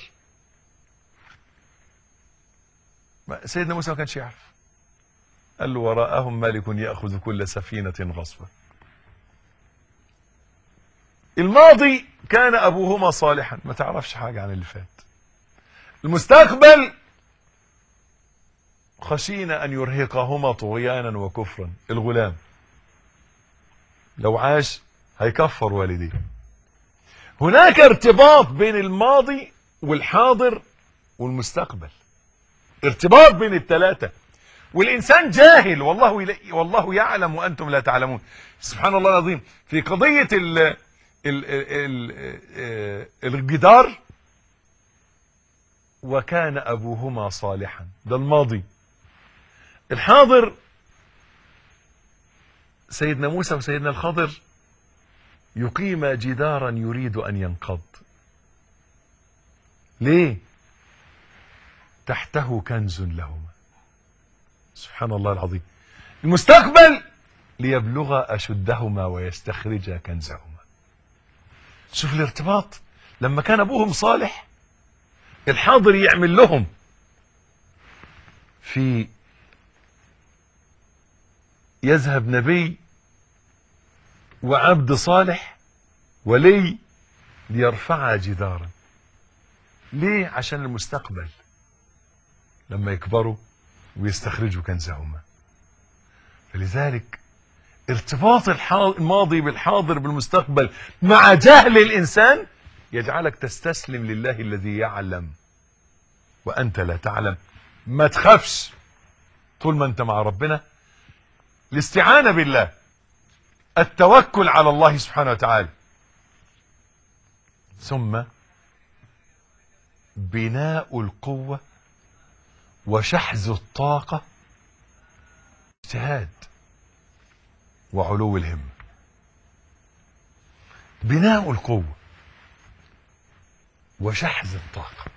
سيدنا موسى ما كانش يعرف قال له وراءهم ملك يأخذ كل سفينة غصبا الماضي كان أبوهما صالحا ما تعرفش حاجة عن اللي فات المستقبل خشينا أن يرهقهما طغيانا وكفرا الغلام لو عاش هيكفر والديه هناك ارتباط بين الماضي والحاضر والمستقبل ارتباط بين الثلاثة والإنسان جاهل والله يل... والله يعلم وأنتم لا تعلمون سبحان الله العظيم في قضية ال... ال... ال... الجدار وكان أبوهما صالحا ده الماضي الحاضر سيدنا موسى وسيدنا الخضر يقيم جدارا يريد أن ينقض ليه تحته كنز لهما سبحان الله العظيم المستقبل ليبلغ أشدهما ويستخرج كنزهما شوف الارتباط لما كان أبوهم صالح الحاضر يعمل لهم في يذهب نبي وعبد صالح ولي ليرفع جدارا ليه عشان المستقبل لما يكبروا ويستخرجوا كنزهما فلذلك ارتباط الماضي بالحاضر بالمستقبل مع جهل الإنسان يجعلك تستسلم لله الذي يعلم وأنت لا تعلم ما تخافش طول ما أنت مع ربنا الاستعانة بالله التوكل على الله سبحانه وتعالى ثم بناء القوة وشحذ الطاقة اجتهاد وعلو الهمة بناء القوة وشحذ الطاقة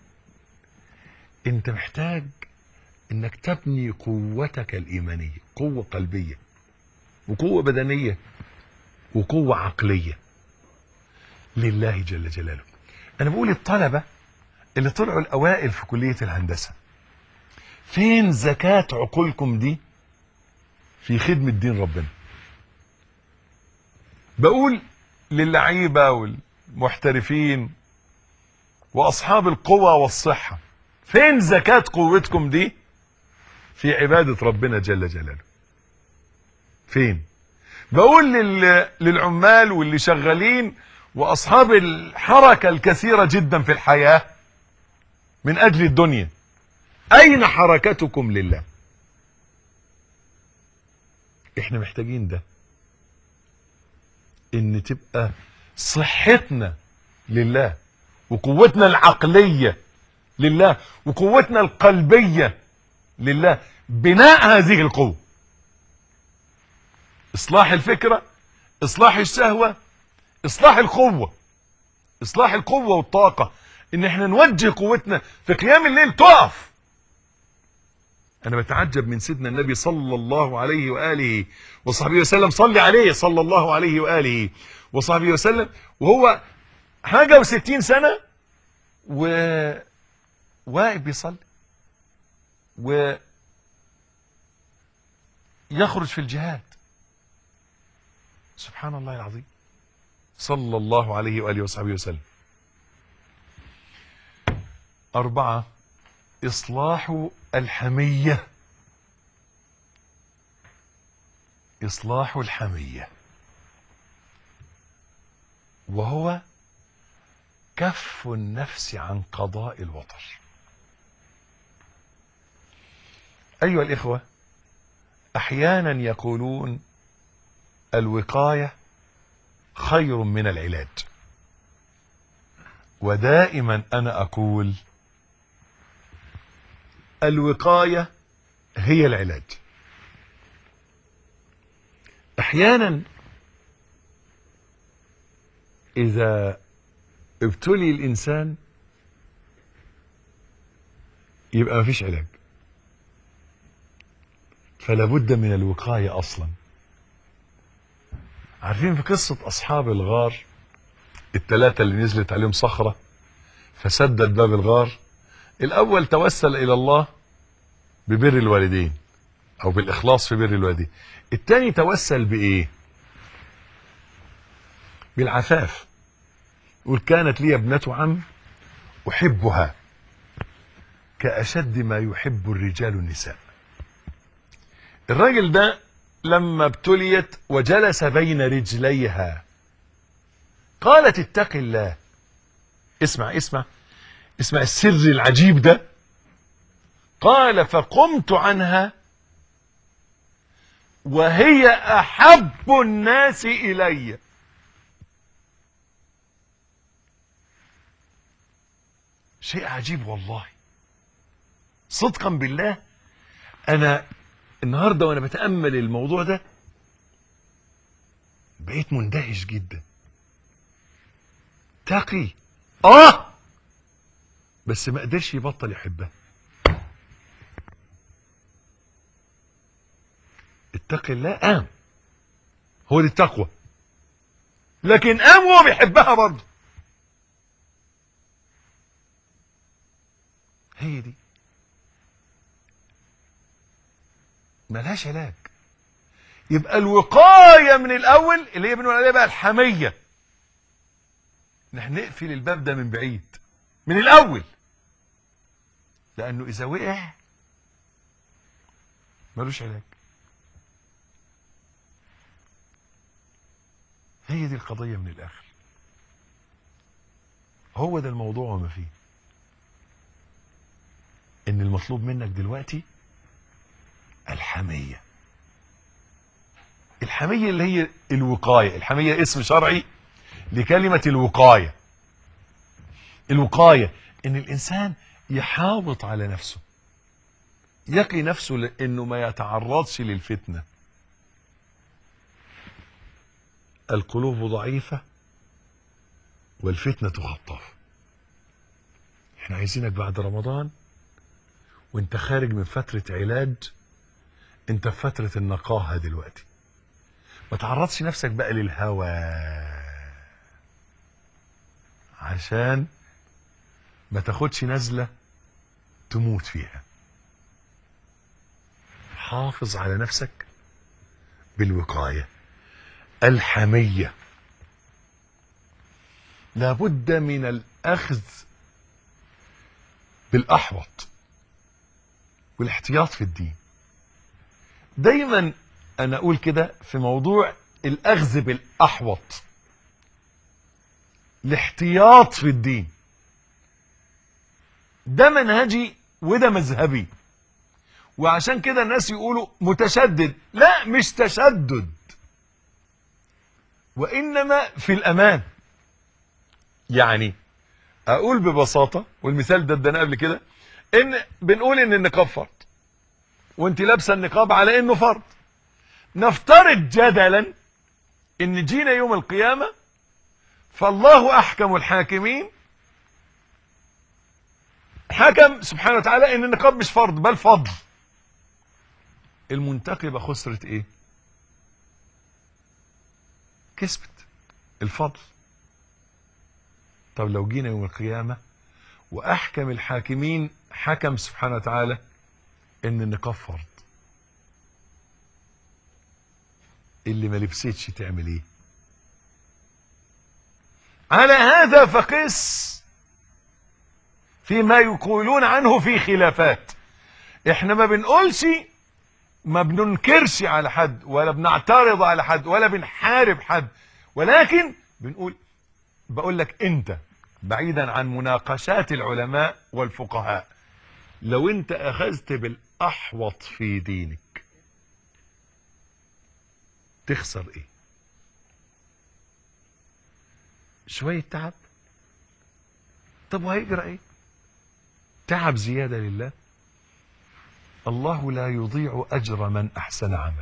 انت محتاج انك تبني قوتك الايمانية قوة قلبية وقوة بدنية وقوة عقلية لله جل جلاله انا بقول الطلبة اللي طلعوا الاوائل في كلية الهندسة فين زكاة عقولكم دي في خدمة دين ربنا بقول للعيبة والمحترفين واصحاب القوى والصحة فين زكاة قوتكم دي في عبادة ربنا جل جلاله فين بقول لل... للعمال واللي شغالين واصحاب الحركة الكثيرة جدا في الحياة من اجل الدنيا اين حركتكم لله احنا محتاجين ده ان تبقى صحتنا لله وقوتنا العقلية لله وقوتنا القلبية لله بناء هذه القوة اصلاح الفكرة اصلاح الشهوة اصلاح القوة اصلاح القوة والطاقة ان احنا نوجه قوتنا في قيام الليل تقف انا بتعجب من سيدنا النبي صلى الله عليه وآله وصحبه وسلم صلي عليه صلى الله عليه وآله وصحبه وسلم وهو حاجة وستين سنة و واقف بيصلي و يخرج في الجهاد سبحان الله العظيم صلى الله عليه وآله وصحبه وسلم أربعة إصلاح الحمية إصلاح الحمية وهو كف النفس عن قضاء الوطر أيها الإخوة أحيانا يقولون الوقاية خير من العلاج ودائما أنا أقول الوقاية هي العلاج احيانا اذا ابتلي الانسان يبقى ما فيش علاج فلا بد من الوقاية اصلا عارفين في قصة اصحاب الغار الثلاثة اللي نزلت عليهم صخرة فسدت باب الغار الاول توسل الى الله ببر الوالدين او بالاخلاص في بر الوالدين الثاني توسل بايه بالعفاف يقول كانت لي ابنة عم احبها كاشد ما يحب الرجال النساء الراجل ده لما ابتليت وجلس بين رجليها قالت اتق الله اسمع اسمع اسمع السر العجيب ده قال فقمت عنها وهي احب الناس الي شيء عجيب والله صدقا بالله انا النهارده وانا بتامل الموضوع ده بقيت مندهش جدا تقي اه بس ما قدرش يبطل يحبها اتق الله قام هو دي التقوى لكن قام وهو بيحبها برضه هي دي ملهاش علاج يبقى الوقاية من الأول اللي هي بنقول عليها بقى الحمية نحن نقفل الباب ده من بعيد من الأول لأنه إذا وقع ملوش علاج هي دي القضية من الآخر هو ده الموضوع وما فيه إن المطلوب منك دلوقتي الحمية الحمية اللي هي الوقاية الحمية اسم شرعي لكلمة الوقاية الوقاية ان الانسان يحاوط على نفسه يقي نفسه لانه ما يتعرضش للفتنة القلوب ضعيفة والفتنة خطافة احنا عايزينك بعد رمضان وانت خارج من فترة علاج انت في فترة النقاهة دلوقتي ما تعرضش نفسك بقى للهوى عشان ما تاخدش نزلة تموت فيها حافظ على نفسك بالوقاية الحمية لابد من الأخذ بالأحوط والاحتياط في الدين دايما أنا أقول كده في موضوع الأخذ بالأحوط الاحتياط في الدين ده منهجي وده مذهبي وعشان كده الناس يقولوا متشدد لا مش تشدد وإنما في الأمان يعني أقول ببساطة والمثال ده ادانا قبل كده إن بنقول إن النقاب فرض وانت لابسه النقاب على إنه فرض نفترض جدلا إن جينا يوم القيامة فالله أحكم الحاكمين حكم سبحانه وتعالى ان النقاب مش فرض بل فضل المنتقبة خسرت ايه كسبت الفضل طب لو جينا يوم القيامة واحكم الحاكمين حكم سبحانه وتعالى ان النقاب فرض اللي ما لبستش تعمل ايه على هذا فقس فيما يقولون عنه في خلافات احنا ما بنقولش ما بننكرش على حد ولا بنعترض على حد ولا بنحارب حد ولكن بنقول بقول لك انت بعيدا عن مناقشات العلماء والفقهاء لو انت اخذت بالاحوط في دينك تخسر ايه شوية تعب طب وهيجرى ايه تعب زيادة لله الله لا يضيع أجر من أحسن عمل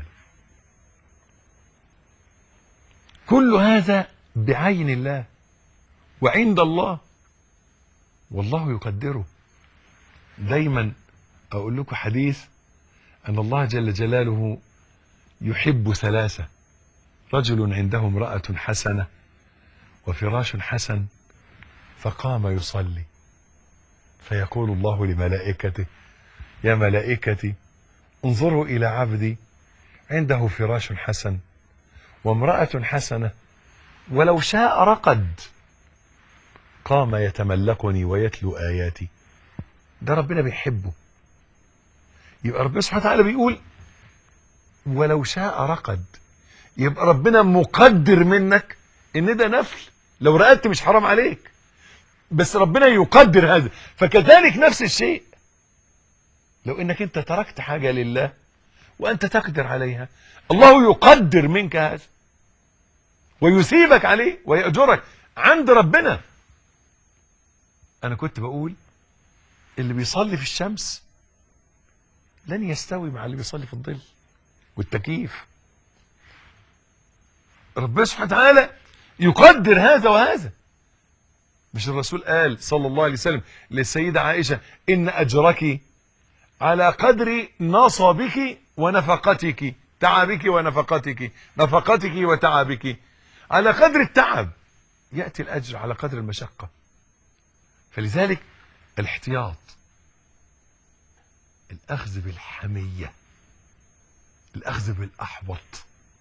كل هذا بعين الله وعند الله والله يقدره دايما أقول لكم حديث أن الله جل جلاله يحب ثلاثة رجل عنده امرأة حسنة وفراش حسن فقام يصلي فيقول الله لملائكته يا ملائكتي انظروا إلى عبدي عنده فراش حسن وامرأة حسنة ولو شاء رقد قام يتملقني ويتلو آياتي ده ربنا بيحبه يبقى ربنا سبحانه وتعالى بيقول ولو شاء رقد يبقى ربنا مقدر منك ان ده نفل لو رقدت مش حرام عليك بس ربنا يقدر هذا فكذلك نفس الشيء لو انك انت تركت حاجة لله وانت تقدر عليها الله يقدر منك هذا ويثيبك عليه ويأجرك عند ربنا انا كنت بقول اللي بيصلي في الشمس لن يستوي مع اللي بيصلي في الظل والتكييف ربنا سبحانه وتعالى يقدر هذا وهذا مش الرسول قال صلى الله عليه وسلم للسيدة عائشة إن أجرك على قدر نصبك ونفقتك تعبك ونفقتك نفقتك وتعبك على قدر التعب يأتي الأجر على قدر المشقة فلذلك الاحتياط الأخذ بالحمية الأخذ بالأحوط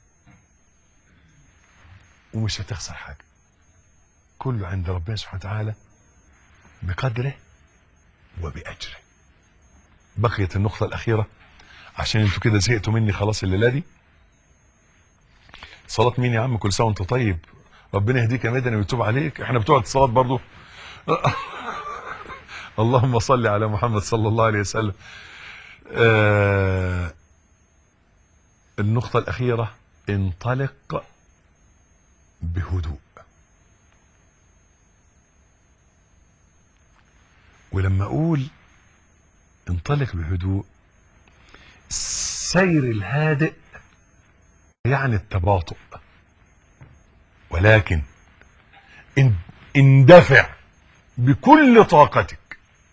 ومش هتخسر حاجة كله عند ربنا سبحانه وتعالى بقدره وبأجره بقيت النقطة الأخيرة عشان انتوا كده زهقتوا مني خلاص الليلة دي صلاة مين يا عم كل سنة وانت طيب ربنا يهديك يا مدني ويتوب عليك احنا بتوع الصلاة برضو اللهم صل على محمد صلى الله عليه وسلم آه النقطة الأخيرة انطلق بهدوء ولما أقول انطلق بهدوء السير الهادئ يعني التباطؤ ولكن اندفع بكل طاقتك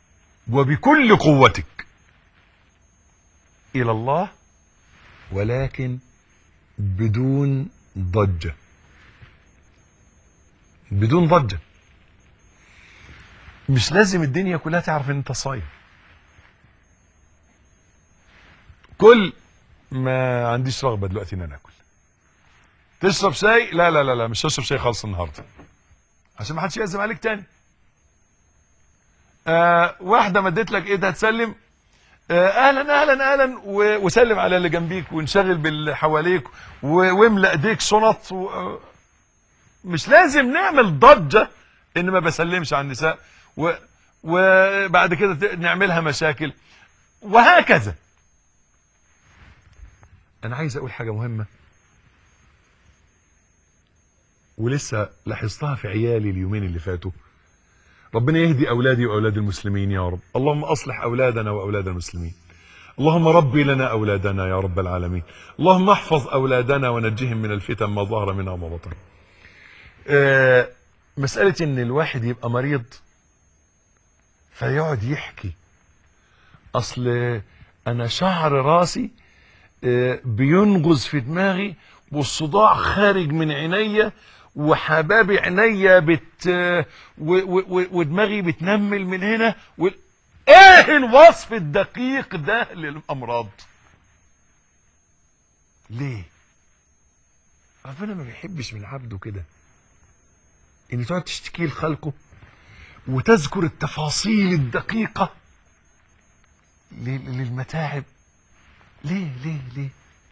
وبكل قوتك الى الله ولكن بدون ضجه بدون ضجه مش لازم الدنيا كلها تعرف ان انت صايم كل ما عنديش رغبه دلوقتي ان انا اكل تشرب شاي لا لا لا لا مش هشرب شاي خالص النهارده عشان ما حدش يعزم عليك تاني آه واحده مدت لك ايدها تسلم آه اهلا اهلا اهلا و- وسلم على اللي جنبيك وانشغل باللي حواليك و- واملى ايديك شنط و- آه، مش لازم نعمل ضجه ان ما بسلمش على النساء و وبعد كده ت- نعملها مشاكل وهكذا انا عايز اقول حاجه مهمه ولسه لاحظتها في عيالي اليومين اللي فاتوا ربنا يهدي اولادي واولاد المسلمين يا رب اللهم اصلح اولادنا واولاد المسلمين اللهم ربي لنا اولادنا يا رب العالمين اللهم احفظ اولادنا ونجهم من الفتن ما ظهر منها وما بطن آه، مساله ان الواحد يبقى مريض فيقعد يحكي اصل انا شعر راسي آه، بينغز في دماغي والصداع خارج من عينيا وحباب عينيا بت و... و... و... ودماغي بتنمل من هنا و... ايه الوصف الدقيق ده للامراض ليه ربنا ما بيحبش من عبده كده ان تقعد تشتكي لخلقه وتذكر التفاصيل الدقيقة لل- للمتاعب ليه ليه ليه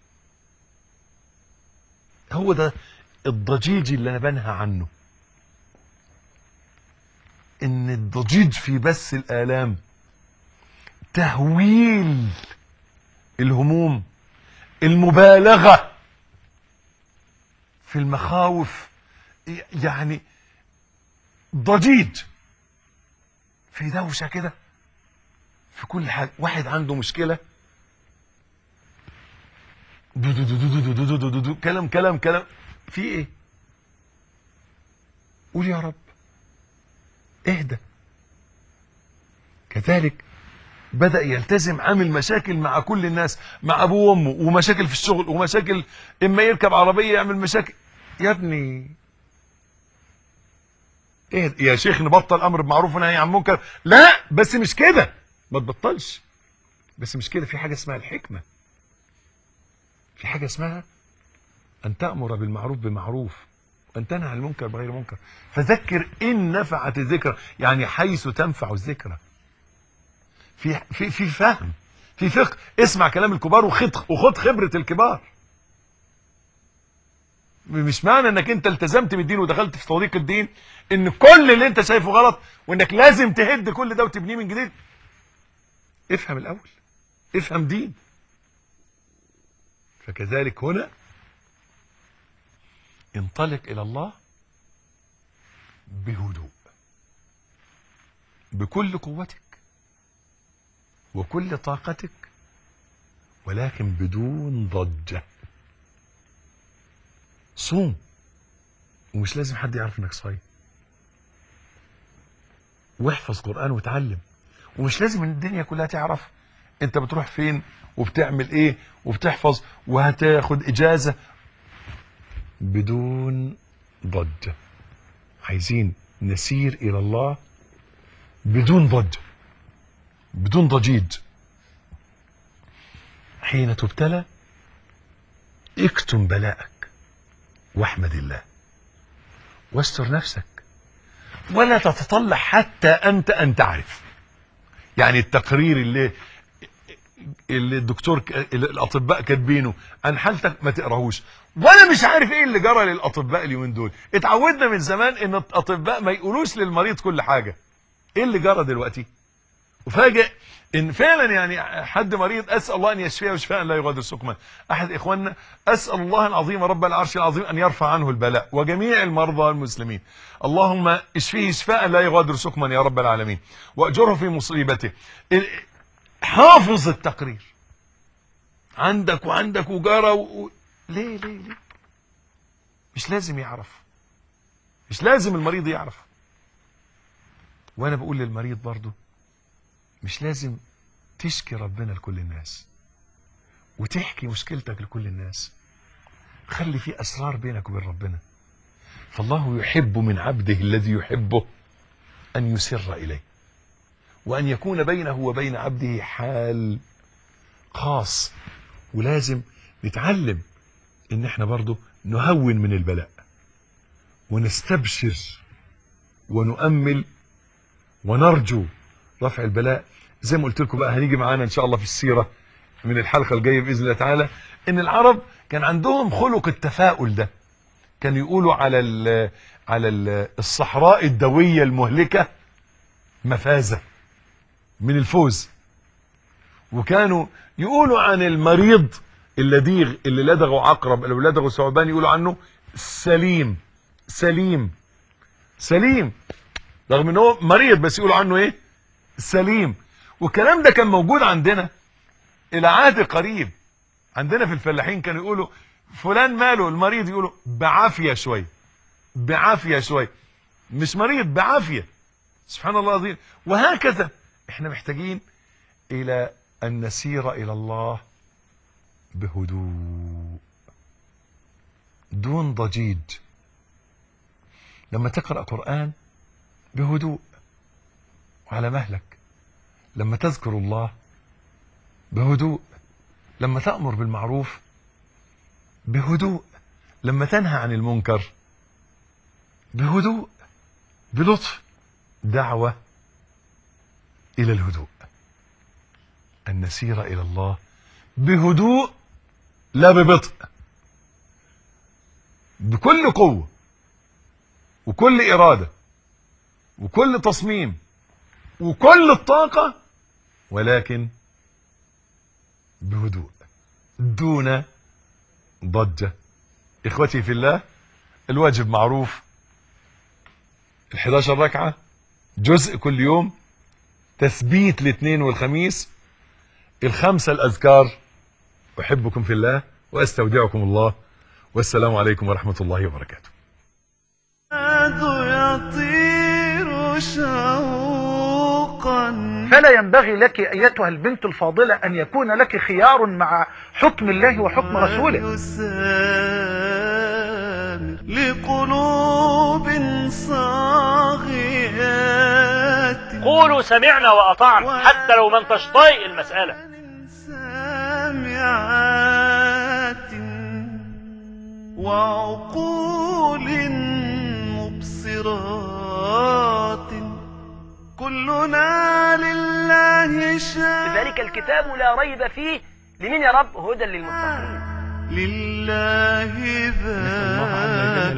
هو ده الضجيج اللي انا بنهى عنه ان الضجيج في بث الالام تهويل الهموم المبالغه في المخاوف ي- يعني ضجيج في دوشه كده في كل حاجه واحد عنده مشكله دو دو دو دو دو دو دو دو دو دو كلام كلام كلام في ايه قول يا رب اهدى كذلك بدأ يلتزم عامل مشاكل مع كل الناس مع ابوه وامه ومشاكل في الشغل ومشاكل اما يركب عربية يعمل مشاكل يا ابني ايه يا شيخ نبطل امر بمعروف ونهي عن منكر لا بس مش كده ما تبطلش بس مش كده في حاجة اسمها الحكمة في حاجة اسمها أن تأمر بالمعروف بمعروف وأن تنهى عن المنكر بغير منكر فذكر إن نفعت الذكرى يعني حيث تنفع الذكرى في في في فهم في فقه اسمع كلام الكبار وخد وخد خبرة الكبار مش معنى انك انت التزمت بالدين ودخلت في طريق الدين ان كل اللي انت شايفه غلط وانك لازم تهد كل ده وتبنيه من جديد افهم الاول افهم دين فكذلك هنا انطلق الى الله بهدوء بكل قوتك وكل طاقتك ولكن بدون ضجه صوم ومش لازم حد يعرف انك صايم واحفظ قرآن وتعلم ومش لازم ان الدنيا كلها تعرف انت بتروح فين وبتعمل ايه وبتحفظ وهتاخد اجازة بدون ضجة عايزين نسير الى الله بدون ضجة بدون ضجيج حين تبتلى اكتم بلاءك واحمد الله واستر نفسك ولا تتطلع حتى انت ان تعرف يعني التقرير اللي اللي الدكتور ك- اللي الاطباء كاتبينه عن حالتك ما تقراهوش وانا مش عارف ايه اللي جرى للاطباء اليومين دول اتعودنا من زمان ان الاطباء ما يقولوش للمريض كل حاجه ايه اللي جرى دلوقتي وفاجئ ان فعلا يعني حد مريض اسال الله ان يشفيه وشفاء لا يغادر سقما احد اخواننا اسال الله العظيم رب العرش العظيم ان يرفع عنه البلاء وجميع المرضى المسلمين اللهم اشفيه شفاء لا يغادر سقما يا رب العالمين واجره في مصيبته ال- حافظ التقرير عندك وعندك وجارة و... و... ليه ليه ليه مش لازم يعرف مش لازم المريض يعرف وانا بقول للمريض برضو مش لازم تشكي ربنا لكل الناس وتحكي مشكلتك لكل الناس خلي في أسرار بينك وبين ربنا فالله يحب من عبده الذي يحبه أن يسر إليه وأن يكون بينه وبين عبده حال خاص ولازم نتعلم ان احنا برضو نهون من البلاء ونستبشر ونؤمل ونرجو رفع البلاء زي ما قلت لكم بقى هنيجي معانا ان شاء الله في السيرة من الحلقة الجاية بإذن الله تعالى ان العرب كان عندهم خلق التفاؤل ده كانوا يقولوا على ال على ال الصحراء الدوية المهلكة مفازة من الفوز وكانوا يقولوا عن المريض اللديغ اللي لدغه عقرب اللي لدغه ثعبان يقولوا عنه سليم سليم سليم رغم ان هو مريض بس يقولوا عنه ايه سليم والكلام ده كان موجود عندنا الى عهد قريب عندنا في الفلاحين كانوا يقولوا فلان ماله المريض يقولوا بعافيه شويه بعافيه شويه مش مريض بعافيه سبحان الله العظيم وهكذا احنا محتاجين الى ان نسير الى الله بهدوء دون ضجيج لما تقرأ قرآن بهدوء وعلى مهلك لما تذكر الله بهدوء لما تأمر بالمعروف بهدوء لما تنهى عن المنكر بهدوء بلطف دعوة إلى الهدوء أن نسير إلى الله بهدوء لا ببطء بكل قوة وكل إرادة وكل تصميم وكل الطاقة ولكن بهدوء دون ضجة إخوتي في الله الواجب معروف ال11 ركعة جزء كل يوم تثبيت الاثنين والخميس الخمسة الأذكار أحبكم في الله وأستودعكم الله والسلام عليكم ورحمة الله وبركاته يطير شوقا فلا ينبغي لك أيتها البنت الفاضلة أن يكون لك خيار مع حكم الله وحكم رسوله يسامر لقلوب صاغيات قولوا سمعنا وأطعنا حتى لو ما انتش طايق المسألة سامعات وعقول مبصرات كلنا لله شاء ذلك الكتاب لا ريب فيه لمن يا رب هدى للمتقين لله ذات